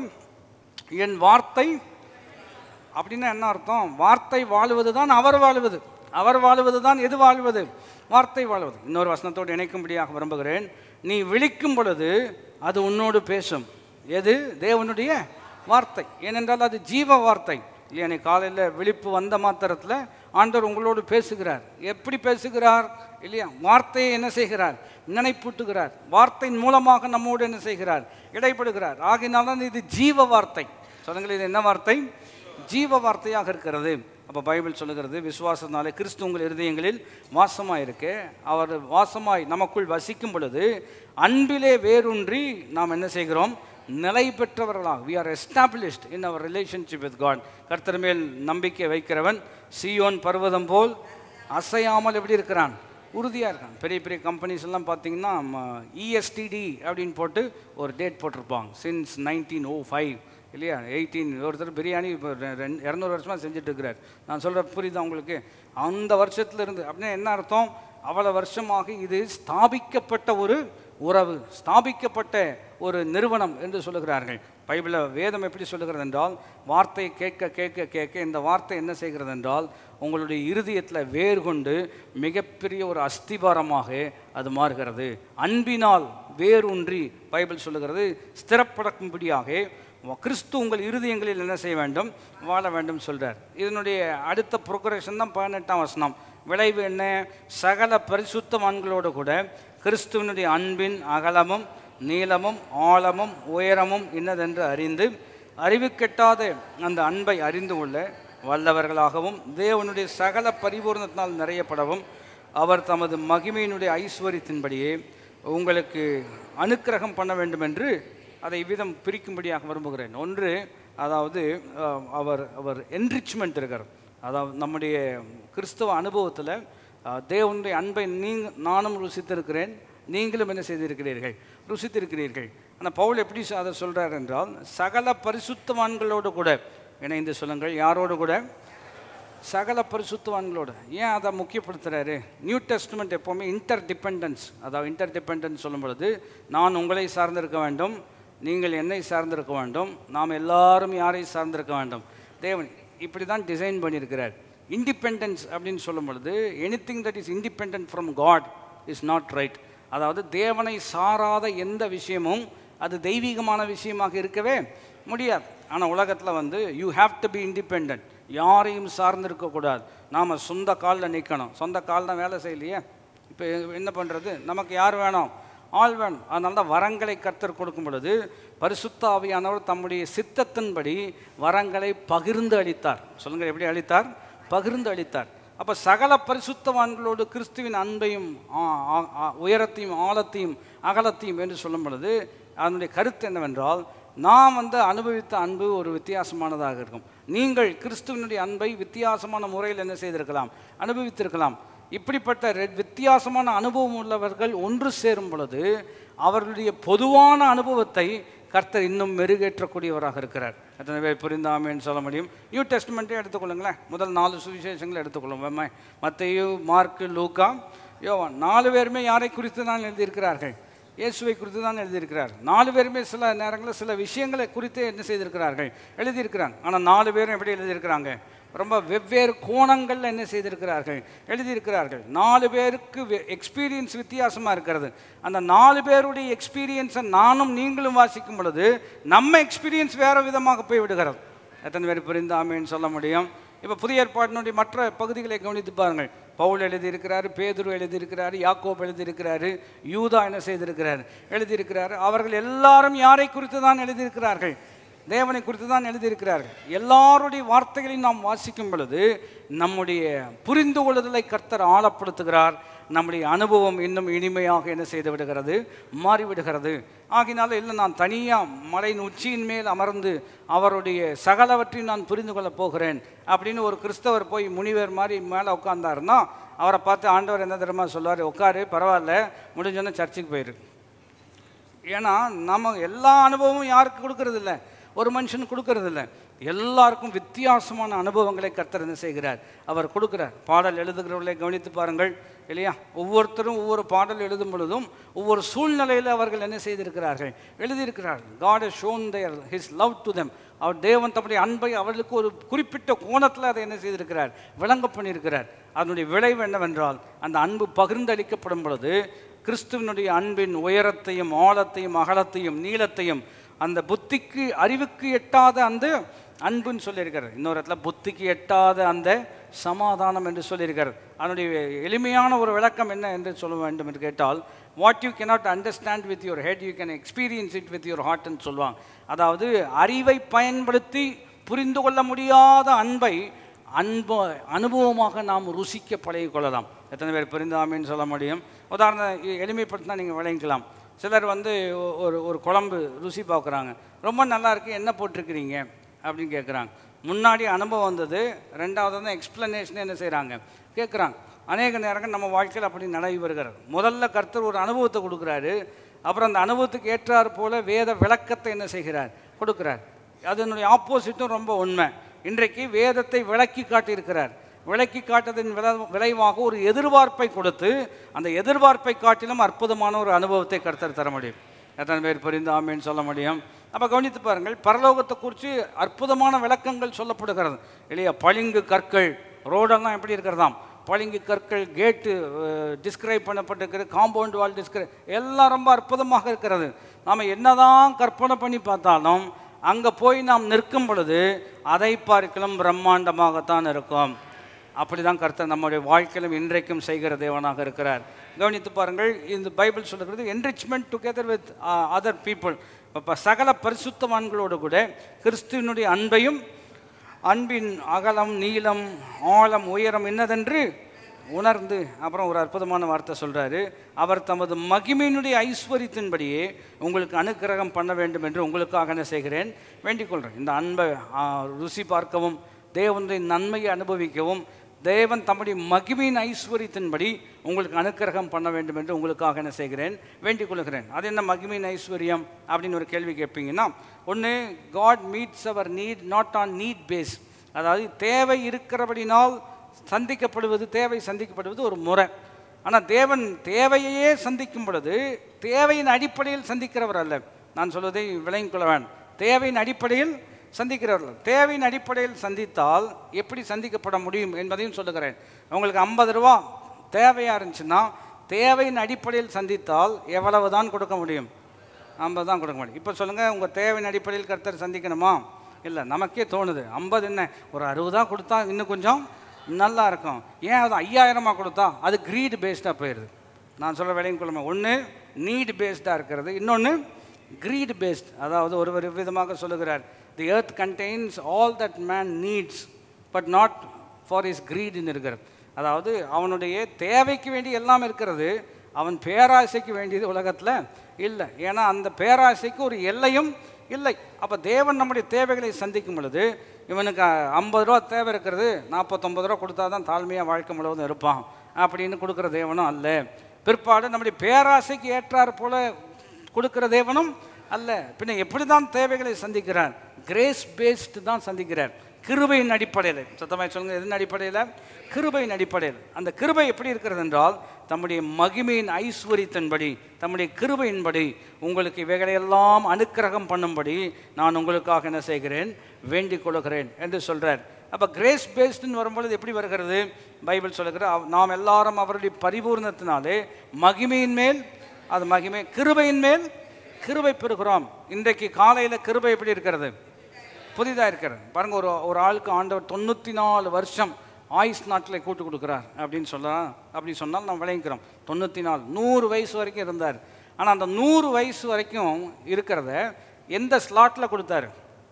என் வார்த்தை அப்படின்னா என்ன அர்த்தம் வார்த்தை வாழுவது தான் அவர் வாழுவது அவர் வாழுவது தான் எது வாழ்வது வார்த்தை வாழ்வது இன்னொரு வசனத்தோடு இணைக்கும்படியாக விரும்புகிறேன் நீ விழிக்கும் பொழுது அது உன்னோடு பேசும் எது தேவனுடைய வார்த்தை ஏனென்றால் அது ஜீவ வார்த்தை இல்லையா நீ காலையில் விழிப்பு வந்த மாத்திரத்தில் ஆண்டவர் உங்களோடு பேசுகிறார் எப்படி பேசுகிறார் இல்லையா வார்த்தையை என்ன செய்கிறார் நினைப்பூட்டுகிறார் வார்த்தையின் மூலமாக நம்மோடு என்ன செய்கிறார் இடைப்படுகிறார் ஆகினால்தான் இது ஜீவ வார்த்தை சொல்லுங்கள் இது என்ன வார்த்தை ஜீவ வார்த்தையாக இருக்கிறது அப்போ பைபிள் சொல்லுகிறது விசுவாசத்தினாலே கிறிஸ்து உங்கள் இருதயங்களில் வாசமாக இருக்கு அவர் வாசமாய் நமக்குள் வசிக்கும் பொழுது அன்பிலே வேரூன்றி நாம் என்ன செய்கிறோம் நிலை பெற்றவர்களாக we are established in our relationship with God கர்த்தர் மேல் நம்பிக்கை வைக்கிறவன் சியோன் பர்வதம் போல் அசையாமல் எப்படி இருக்கிறான் உறுதியாக இருக்கான் பெரிய பெரிய கம்பெனிஸ் எல்லாம் பார்த்தீங்கன்னா இஎஸ்டிடி அப்படின்னு போட்டு ஒரு டேட் போட்டிருப்பாங்க சின்ஸ் நைன்டீன் ஓ ஃபைவ் இல்லையா எயிட்டீன் ஒருத்தர் பிரியாணி இப்போ ரெண்டு இரநூறு வருஷமாக செஞ்சுட்டு இருக்கிறார் நான் சொல்கிற புரியுதா உங்களுக்கு அந்த வருஷத்துல இருந்து அப்படின்னா என்ன அர்த்தம் அவ்வளோ வருஷமாக இது ஸ்தாபிக்கப்பட்ட ஒரு உறவு ஸ்தாபிக்கப்பட்ட ஒரு நிறுவனம் என்று சொல்லுகிறார்கள் பைபிளில் வேதம் எப்படி சொல்லுகிறது என்றால் வார்த்தையை கேட்க கேட்க கேட்க இந்த வார்த்தை என்ன செய்கிறது என்றால் உங்களுடைய இருதயத்தில் வேர் கொண்டு மிகப்பெரிய ஒரு அஸ்திபாரமாக அது மாறுகிறது அன்பினால் வேரூன்றி பைபிள் சொல்லுகிறது ஸ்திரப்படக்கும்படியாக கிறிஸ்து உங்கள் இருதயங்களில் என்ன செய்ய வேண்டும் வாழ வேண்டும் சொல்றார் இதனுடைய அடுத்த ப்ரோக்ரேஷன் தான் பதினெட்டாம் வசனம் விளைவு என்ன சகல பரிசுத்தவான்களோடு கூட கிறிஸ்துவனுடைய அன்பின் அகலமும் நீளமும் ஆழமும் உயரமும் இன்னதென்று அறிந்து அறிவு கெட்டாத அந்த அன்பை அறிந்து கொள்ள வல்லவர்களாகவும் தேவனுடைய சகல பரிபூர்ணத்தினால் நிறையப்படவும் அவர் தமது மகிமையினுடைய ஐஸ்வர்யத்தின்படியே உங்களுக்கு அனுக்கிரகம் பண்ண வேண்டும் என்று அதை இவ்விதம் பிரிக்கும்படியாக விரும்புகிறேன் ஒன்று அதாவது அஹ், அவர் அவர் என்ரிச்மெண்ட் இருக்கார் அதாவது நம்முடைய கிறிஸ்தவ அனுபவத்தில் அஹ், தேவனுடைய அன்பை நீங்க நானும் ருசித்திருக்கிறேன் நீங்களும் என்ன செய்திருக்கிறீர்கள் ருசித்திருக்கிறீர்கள் ஆனால் பவுல் எப்படி சொ- அதை சொல்றார் என்றால் சகல பரிசுத்தவான்களோடு கூட இணைந்து சொல்லுங்கள் யாரோடு கூட சகல பரிசுத்தவான்களோட ஏன் அதை முக்கியப்படுத்துறாரு நியூ டெஸ்ட்மெண்ட் எப்போவுமே இன்டர் டிபெண்டன்ஸ் அதாவது இன்டர் டிபெண்டன்ஸ் சொல்லும் பொழுது நான் உங்களை சார்ந்திருக்க வேண்டும் நீங்கள் என்னை சார்ந்திருக்க வேண்டும் நாம் எல்லாரும் யாரை சார்ந்திருக்க வேண்டும் தேவன் இப்படி தான் டிசைன் பண்ணியிருக்கிறார் இண்டிபெண்டன்ஸ் அப்படின்னு சொல்லும் பொழுது anything that is independent from God is not right அதாவது தேவனை சாராத எந்த விஷயமும் அது தெய்வீகமான விஷயமாக இருக்கவே முடியாது ஆனால் உலகத்தில் வந்து you have to be independent யாரையும் சார்ந்து இருக்கக்கூடாது நாம் சொந்த காலில் நிற்கணும் சொந்த காலில் வேலை செய்யலையே இப்போ என்ன பண்ணுறது நமக்கு யார் வேணும் ஆள் வேணும் அதனால தான் வரங்களை கர்த்தர் கொடுக்கும் பொழுது பரிசுத்த ஆவியானவர் தம்முடைய சித்தத்தின்படி வரங்களை பகிர்ந்து அளித்தார் சொல்லுங்கள் எப்படி அளித்தார் பகிர்ந்து அளித்தார் அப்போ சகல பரிசுத்தவான்களோடு கிறிஸ்துவின் அன்பையும் ஆ- ஆ- ஆ- உயரத்தையும் ஆழத்தையும் அகலத்தையும் என்று சொல்லும் பொழுது அதனுடைய கருத்து என்னவென்றால் நாம் வந்து அனுபவித்த அன்பு ஒரு வித்தியாசமானதாக இருக்கும் நீங்கள் கிறிஸ்துவனுடைய அன்பை வித்தியாசமான முறையில் என்ன செய்திருக்கலாம் அனுபவித்திருக்கலாம் இப்படிப்பட்ட ரெ- வித்தியாசமான அனுபவம் உள்ளவர்கள் ஒன்று சேரும் பொழுது அவர்களுடைய பொதுவான அனுபவத்தை கர்த்தர் இன்னும் மெருகேற்றக்கூடியவராக இருக்கிறார் எத்தனை பேர் புரிந்தாமேன்னு சொல்ல முடியும் நியூ டெஸ்ட்மெண்ட்டே எடுத்துக்கொள்ளுங்களேன் முதல் நாலு சுவிசேஷங்களை எடுத்துக்கொள்ளும் மத்தையு மார்க்கு லூக்கா யோவான் நாலு பேருமே யாரை குறித்து தான் எழுதியிருக்கிறார்கள் இயேசுவை குறித்து தான் எழுதியிருக்கிறார் நாலு பேருமே சில நேரங்களில் சில விஷயங்களை குறித்து என்ன செய்திருக்கிறார்கள் எழுதியிருக்கிறாங்க ஆனால் நாலு பேரும் எப்படி எழுதியிருக்கிறாங்க ரொம்ப வெவ்வேறு கோணங்களில் என்ன செய்திருக்கிறார்கள் எழுதியிருக்கிறார்கள் நாலு பேருக்கு எக்ஸ்பீரியன்ஸ் வித்தியாசமாக இருக்கிறது அந்த நாலு பேருடைய எக்ஸ்பீரியன்ஸை நானும் நீங்களும் வாசிக்கும் பொழுது நம்ம எக்ஸ்பீரியன்ஸ் வேறு விதமாக போய் விடுகிறது எத்தனை பேர் புரிந்தாமேன்னு சொல்ல முடியும் இப்போ புதிய ஏற்பாட்டினுடைய மற்ற பகுதிகளை கவனித்து பாருங்கள் பவுல் எழுதியிருக்கிறாரு பேதுரு எழுதியிருக்கிறாரு யாக்கோப் எழுதியிருக்கிறாரு யூதா என்ன செய்திருக்கிறார் எழுதியிருக்கிறாரு அவர்கள் எல்லாரும் யாரை குறித்து தான் எழுதியிருக்கிறார்கள் தேவனை குறித்து தான் எழுதியிருக்கிறார்கள் எல்லாருடைய வார்த்தைகளையும் நாம் வாசிக்கும் பொழுது நம்முடைய புரிந்து கொள்ளுதலை கர்த்தர் ஆழப்படுத்துகிறார் நம்முடைய அனுபவம் இன்னும் இனிமையாக என்ன செய்து விடுகிறது மாறிவிடுகிறது ஆகினால இல்லை நான் தனியாக மலையின் உச்சியின் மேல் அமர்ந்து அவருடைய சகலவற்றையும் நான் புரிந்து கொள்ளப் போகிறேன் அப்படின்னு ஒரு கிறிஸ்தவர் போய் முனிவர் மாதிரி மேலே உட்கார்ந்தாருன்னா அவரை பார்த்து ஆண்டவர் என்ன தெரியுமா சொல்லுவார் உட்காரு பரவாயில்ல முடிஞ்சோன்னே சர்ச்சுக்கு போயிரு ஏன்னா நம்ம எல்லா அனுபவமும் யாருக்கு கொடுக்கறது இல்ல ஒரு மனுஷனுக்கு கொடுக்கறது இல்ல எல்லாருக்கும் வித்தியாசமான அனுபவங்களை கர்த்தர் என்ன செய்கிறார் அவர் கொடுக்கிறார் பாடல் எழுதுகிறவர்களை கவனித்து பாருங்கள் இல்லையா ஒவ்வொருத்தரும் ஒவ்வொரு பாடல் எழுதும் பொழுதும் ஒவ்வொரு சூழ்நிலையில் அவர்கள் என்ன செய்திருக்கிறார்கள் எழுதியிருக்கிறார்கள் God has shown their his love to them அவர் தேவன் தம்முடைய அன்பை அவர்களுக்கு ஒரு குறிப்பிட்ட கோணத்தில் அதை என்ன செய்திருக்கிறார் விளங்க பண்ணியிருக்கிறார் அதனுடைய விளைவு என்னவென்றால் அந்த அன்பு பகிர்ந்தளிக்கப்படும் பொழுது கிறிஸ்துவனுடைய அன்பின் உயரத்தையும் ஆழத்தையும் அகலத்தையும் நீளத்தையும் அந்த புத்திக்கு அறிவுக்கு எட்டாத அந்த அன்புன்னு சொல்லியிருக்கிறார் இன்னொரு இடத்துல புத்திக்கு எட்டாத அந்த சமாதானம் என்று சொல்லியிருக்கிறார் அதனுடைய எளிமையான ஒரு விளக்கம் என்ன என்று சொல்ல வேண்டும் என்று கேட்டால் what you cannot understand with your head you can experience it with your ஹார்ட்னு சொல்லுவாங்க அதாவது அறிவை பயன்படுத்தி புரிந்து கொள்ள முடியாத அன்பை அன்பு அனுபவமாக நாம் ருசிக்க பழகிக் கொள்ளலாம் எத்தனை பேர் புரிந்தாமேன்னு சொல்ல முடியும் உதாரணம் எ- எளிமைப்படுத்தினா நீங்கள் விளங்கிக்கலாம் சிலர் வந்து ஒ- ஒரு ஒரு குழம்பு ருசி பார்க்குறாங்க ரொம்ப நல்லா இருக்கு என்ன போட்டிருக்கிறீங்க அப்படின்னு கேட்குறாங்க முன்னாடி அனுபவம் வந்தது ரெண்டாவது வந்து எக்ஸ்பிளனேஷன் என்ன செய்கிறாங்க கேட்குறாங்க அநேக நேரங்கள் நம்ம வாழ்க்கையில் அப்படி நடை வருகிறது முதல்ல கர்த்தர் ஒரு அனுபவத்தை கொடுக்குறாரு அப்புறம் அந்த அனுபவத்துக்கு ஏற்றாற் போல வேத விளக்கத்தை என்ன செய்கிறார் கொடுக்குறார் அதனுடைய ஆப்போசிட்டும் ரொம்ப உண்மை இன்றைக்கு வேதத்தை விளக்கி காட்டியிருக்கிறார் விளக்கி காட்டதின் விளை- விளைவாக ஒரு எதிர்பார்ப்பை கொடுத்து அந்த எதிர்பார்ப்பை காட்டிலும் அற்புதமான ஒரு அனுபவத்தை கர்த்தர் தர முடியும் எத்தனை பேர் புரிந்து ஆமேன்னு சொல்ல முடியும் அப்போ கவனித்து பாருங்கள் பரலோகத்தை குறித்து அற்புதமான விளக்கங்கள் சொல்லப்படுகிறது இல்லையா பளிங்கு கற்கள் ரோடெல்லாம் எப்படி இருக்கிறதாம் பளிங்கு கற்கள் கேட்டு டிஸ்கிரைப் பண்ணப்பட்டிருக்கிறது காம்பவுண்ட் வால் டிஸ்கிரைப் எல்லாம் ரொம்ப அற்புதமாக இருக்கிறது நாம் என்னதான் கற்பனை பண்ணி பார்த்தாலும் அங்கே போய் நாம் நிற்கும் பொழுது அதை பார்க்கலாம் பிரம்மாண்டமாகத்தான் இருக்கும் அப்படிதான் கர்த்தர் நம்முடைய வாழ்க்கையிலும் இன்றைக்கும் செய்கிற தேவனாக இருக்கிறார் கவனித்து பாருங்கள் இந்த பைபிள் சொல்லுகிறது enrichment together with other people இப்போ சகல பரிசுத்தவான்களோடு கூட கிறிஸ்துவனுடைய அன்பையும் அன்பின் அகலம் நீளம் ஆழம் உயரம் என்னதென்று உணர்ந்து அப்புறம் ஒரு அற்புதமான வார்த்தை சொல்றாரு அவர் தமது மகிமையினுடைய ஐஸ்வர்யத்தின்படியே உங்களுக்கு அனுக்கிரகம் பண்ண வேண்டும் என்று உங்களுக்காக என்ன செய்கிறேன் வேண்டிக் கொள்கிறேன் இந்த அன்பை ஆ, ருசி பார்க்கவும் தேவனுடைய நன்மையை அனுபவிக்கவும் தேவன் தம்முடைய மகிமையின் ஐஸ்வர்யத்தின்படி உங்களுக்கு அனுக்கிரகம் பண்ண வேண்டும் என்று உங்களுக்காக என்ன செய்கிறேன் வேண்டிக் கொள்கிறேன் அது என்ன மகிமையின் ஐஸ்வர்யம் அப்படின்னு ஒரு கேள்வி கேட்பீங்கன்னா ஒன்று God meets our need not on need base அதாவது தேவை இருக்கிறபடினால் சந்திக்கப்படுவது தேவை சந்திக்கப்படுவது ஒரு முறை ஆனால் தேவன் தேவையையே சந்திக்கும் பொழுது தேவையின் அடிப்படையில் சந்திக்கிறவர் அல்ல நான் சொல்வதை விளங்கிக் கொள்ள வேண்டும் தேவையின் அடிப்படையில் சந்திக்கிறவர்கள் தேவையின் அடிப்படையில் சந்தித்தால் எப்படி சந்திக்கப்பட முடியும் என்பதையும் சொல்லுகிறேன் உங்களுக்கு ஐம்பது ரூபா தேவையாக இருந்துச்சுன்னா தேவையின் அடிப்படையில் சந்தித்தால் எவ்வளவு தான் கொடுக்க முடியும் ஐம்பது தான் கொடுக்க முடியும் இப்போ சொல்லுங்கள் உங்கள் தேவையின் அடிப்படையில் கர்த்தர் சந்திக்கணுமா இல்லை நமக்கே தோணுது ஐம்பது என்ன ஒரு அறுபதா கொடுத்தா இன்னும் கொஞ்சம் நல்லா இருக்கும் ஏன் அது ஐயாயிரமா கொடுத்தா அது க்ரீட் பேஸ்டாக போயிடுது நான் சொல்ல வேலையும் கொள்ளுமா ஒன்று நீட் பேஸ்டாக இருக்கிறது இன்னொன்று greed பேஸ்ட் அதாவது ஒரு ஒரு விதமாக சொல்லுகிறார் the earth contains all that man needs but not for his greed ன்னு இருக்கிறது அதாவது அவனுடைய தேவைக்கு வேண்டி எல்லாம் இருக்கிறது அவன் பேராசைக்கு வேண்டியது உலகத்தில் இல்லை ஏன்னா அந்த பேராசைக்கு ஒரு எல்லையும் இல்லை அப்போ தேவன் நம்முடைய தேவைகளை சந்திக்கும் பொழுது இவனுக்கு ஐம்பது ரூபா தேவை இருக்கிறது நாற்பத்தொம்பது ரூபா கொடுத்தா தான் தாழ்மையாக வாழ்க்கை முழுவதும் இருப்பான் அப்படின்னு கொடுக்குற தேவனும் அல்ல பிற்பாடு நம்முடைய பேராசைக்கு ஏற்றார் போல கொடுக்கிற தேவனும் அல்ல பின்ன எப்படி தான் தேவைகளை சந்திக்கிறார் கிரேஸ் பேஸ்டு தான் சந்திக்கிறார் கிருபையின் அடிப்படையில் சத்தமாய் சொல்லுங்க எதன் அடிப்படையில் கிருபையின் அடிப்படையில் அந்த கிருபை எப்படி இருக்கிறது என்றால் தம்முடைய மகிமையின் ஐஸ்வரியத்தின்படி தம்முடைய கிருபையின்படி உங்களுக்கு இவைகளையெல்லாம் அனுக்கிரகம் பண்ணும்படி நான் உங்களுக்காக என்ன செய்கிறேன் வேண்டிக் கொள்கிறேன் என்று சொல்றார் அப்போ கிரேஸ் பேஸ்டுன்னு வரும்பொழுது எப்படி வருகிறது பைபிள் சொல்லுகிற அவ்- நாம் எல்லாரும் அவருடைய பரிபூர்ணத்தினாலே மகிமையின் மேல் அது மகிமை கிருபையின் மேல் கிருபை பெறுகிறோம் இன்றைக்கு காலையில் கிருபை எப்படி இருக்கிறது புதிதாக இருக்கிறது பாருங்க ஒரு ஒரு ஆளுக்கு ஆண்டவர் தொண்ணூற்றி நாலு வருஷம் ஆயுஸ் நாட்டில் கூட்டு கொடுக்குறார் அப்படின்னு சொல்லலாம் அப்படி சொன்னால் நம்ம விளங்கிக்கிறோம் தொண்ணூற்றி நாலு நூறு வயசு வரைக்கும் இருந்தார் ஆனால் அந்த நூறு வயசு வரைக்கும் இருக்கிறத எந்த ஸ்லாட்டில் கொடுத்தாரு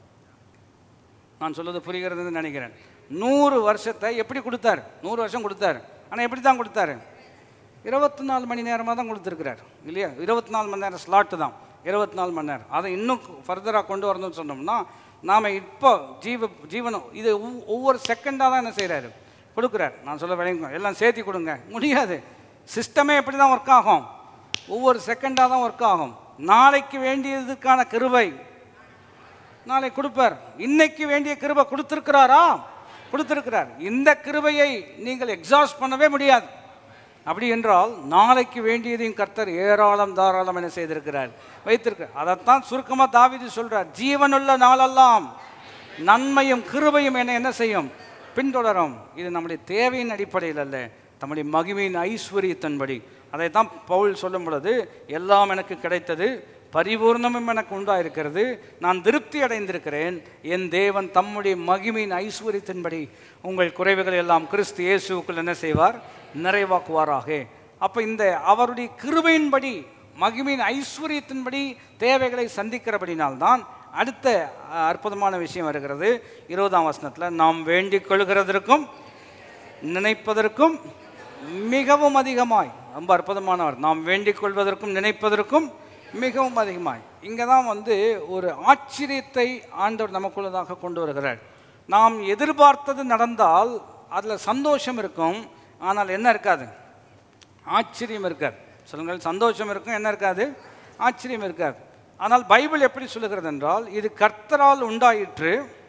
நான் சொல்றது புரிகிறதுன்னு நினைக்கிறேன் நூறு வருஷத்தை எப்படி கொடுத்தாரு நூறு வருஷம் கொடுத்தாரு ஆனால் எப்படி தான் கொடுத்தாரு இருபத்தி நாலு மணி நேரமாக தான் கொடுத்துருக்கிறார் இல்லையா இருபத்தி நாலு மணி நேரம் ஸ்லாட்டு தான் இருபத்தி நாலு மணி நேரம் அதை இன்னும் ஃபர்தராக கொண்டு வரணும்னு சொன்னோம்னா நாம் இப்போ ஜீவ ஜீவனம் இது ஒவ்- ஒவ்வொரு செகண்டாக தான் என்ன செய்கிறாரு கொடுக்குறாரு நான் சொல்ல விளையும் எல்லாம் சேர்த்தி கொடுங்க முடியாது சிஸ்டமே எப்படி தான் ஒர்க் ஆகும் ஒவ்வொரு செகண்டாக தான் ஒர்க் ஆகும் நாளைக்கு வேண்டியதுக்கான கிருபை நாளை கொடுப்பார் இன்னைக்கு வேண்டிய கிருபை கொடுத்திருக்கிறாரா கொடுத்திருக்கிறார் இந்த கிருபையை நீங்கள் எக்ஸாஸ்ட் பண்ணவே முடியாது அப்படி என்றால் நாளைக்கு வேண்டியதையும் கர்த்தர் ஏராளம் தாராளம் என செய்திருக்கிறார் வைத்திருக்க அதைத்தான் சுருக்கமாக தாவீது சொல்றார் ஜீவனுள்ள நாளெல்லாம் நன்மையும் கிருபையும் என என்ன செய்யும் பின்தொடரும் இது நம்முடைய தேவையின் அடிப்படையில் அல்ல நம்முடைய மகிமையின் ஐஸ்வர்யத்தின்படி அதைத்தான் பவுல் சொல்லும் பொழுது எல்லாம் எனக்கு கிடைத்தது பரிபூர்ணமும் எனக்கு உண்டாயிருக்கிறது நான் திருப்தி அடைந்திருக்கிறேன் என் தேவன் தம்முடைய மகிமையின் ஐஸ்வர்யத்தின்படி உங்கள் குறைவுகளை எல்லாம் கிறிஸ்து இயேசுவுக்குள் என்ன செய்வார் நிறைவாக்குவாராக அப்போ இந்த அவருடைய கிருபையின்படி மகிமையின் ஐஸ்வர்யத்தின்படி தேவைகளை சந்திக்கிறபடினால்தான் அடுத்த அஹ், அற்புதமான விஷயம் வருகிறது இருபதாம் வசனத்தில் நாம் வேண்டிக் கொள்கிறதற்கும் நினைப்பதற்கும் மிகவும் அதிகமாய் ரொம்ப அற்புதமானவர் நாம் வேண்டிக் கொள்வதற்கும் நினைப்பதற்கும் மிகவும் அதிகமாய் இங்கே தான் வந்து ஒரு ஆச்சரியத்தை ஆண்டவர் நமக்குள்ளதாக கொண்டு வருகிறார் நாம் எதிர்பார்த்தது நடந்தால் அதில் சந்தோஷம் இருக்கும் ஆனால் என்ன இருக்காது ஆச்சரியம் இருக்காது சொல்லுங்கள் சந்தோஷம் இருக்கும் என்ன இருக்காது ஆச்சரியம் இருக்காது ஆனால் பைபிள் எப்படி சொல்லுகிறது என்றால் இது கர்த்தரால் உண்டாயிற்று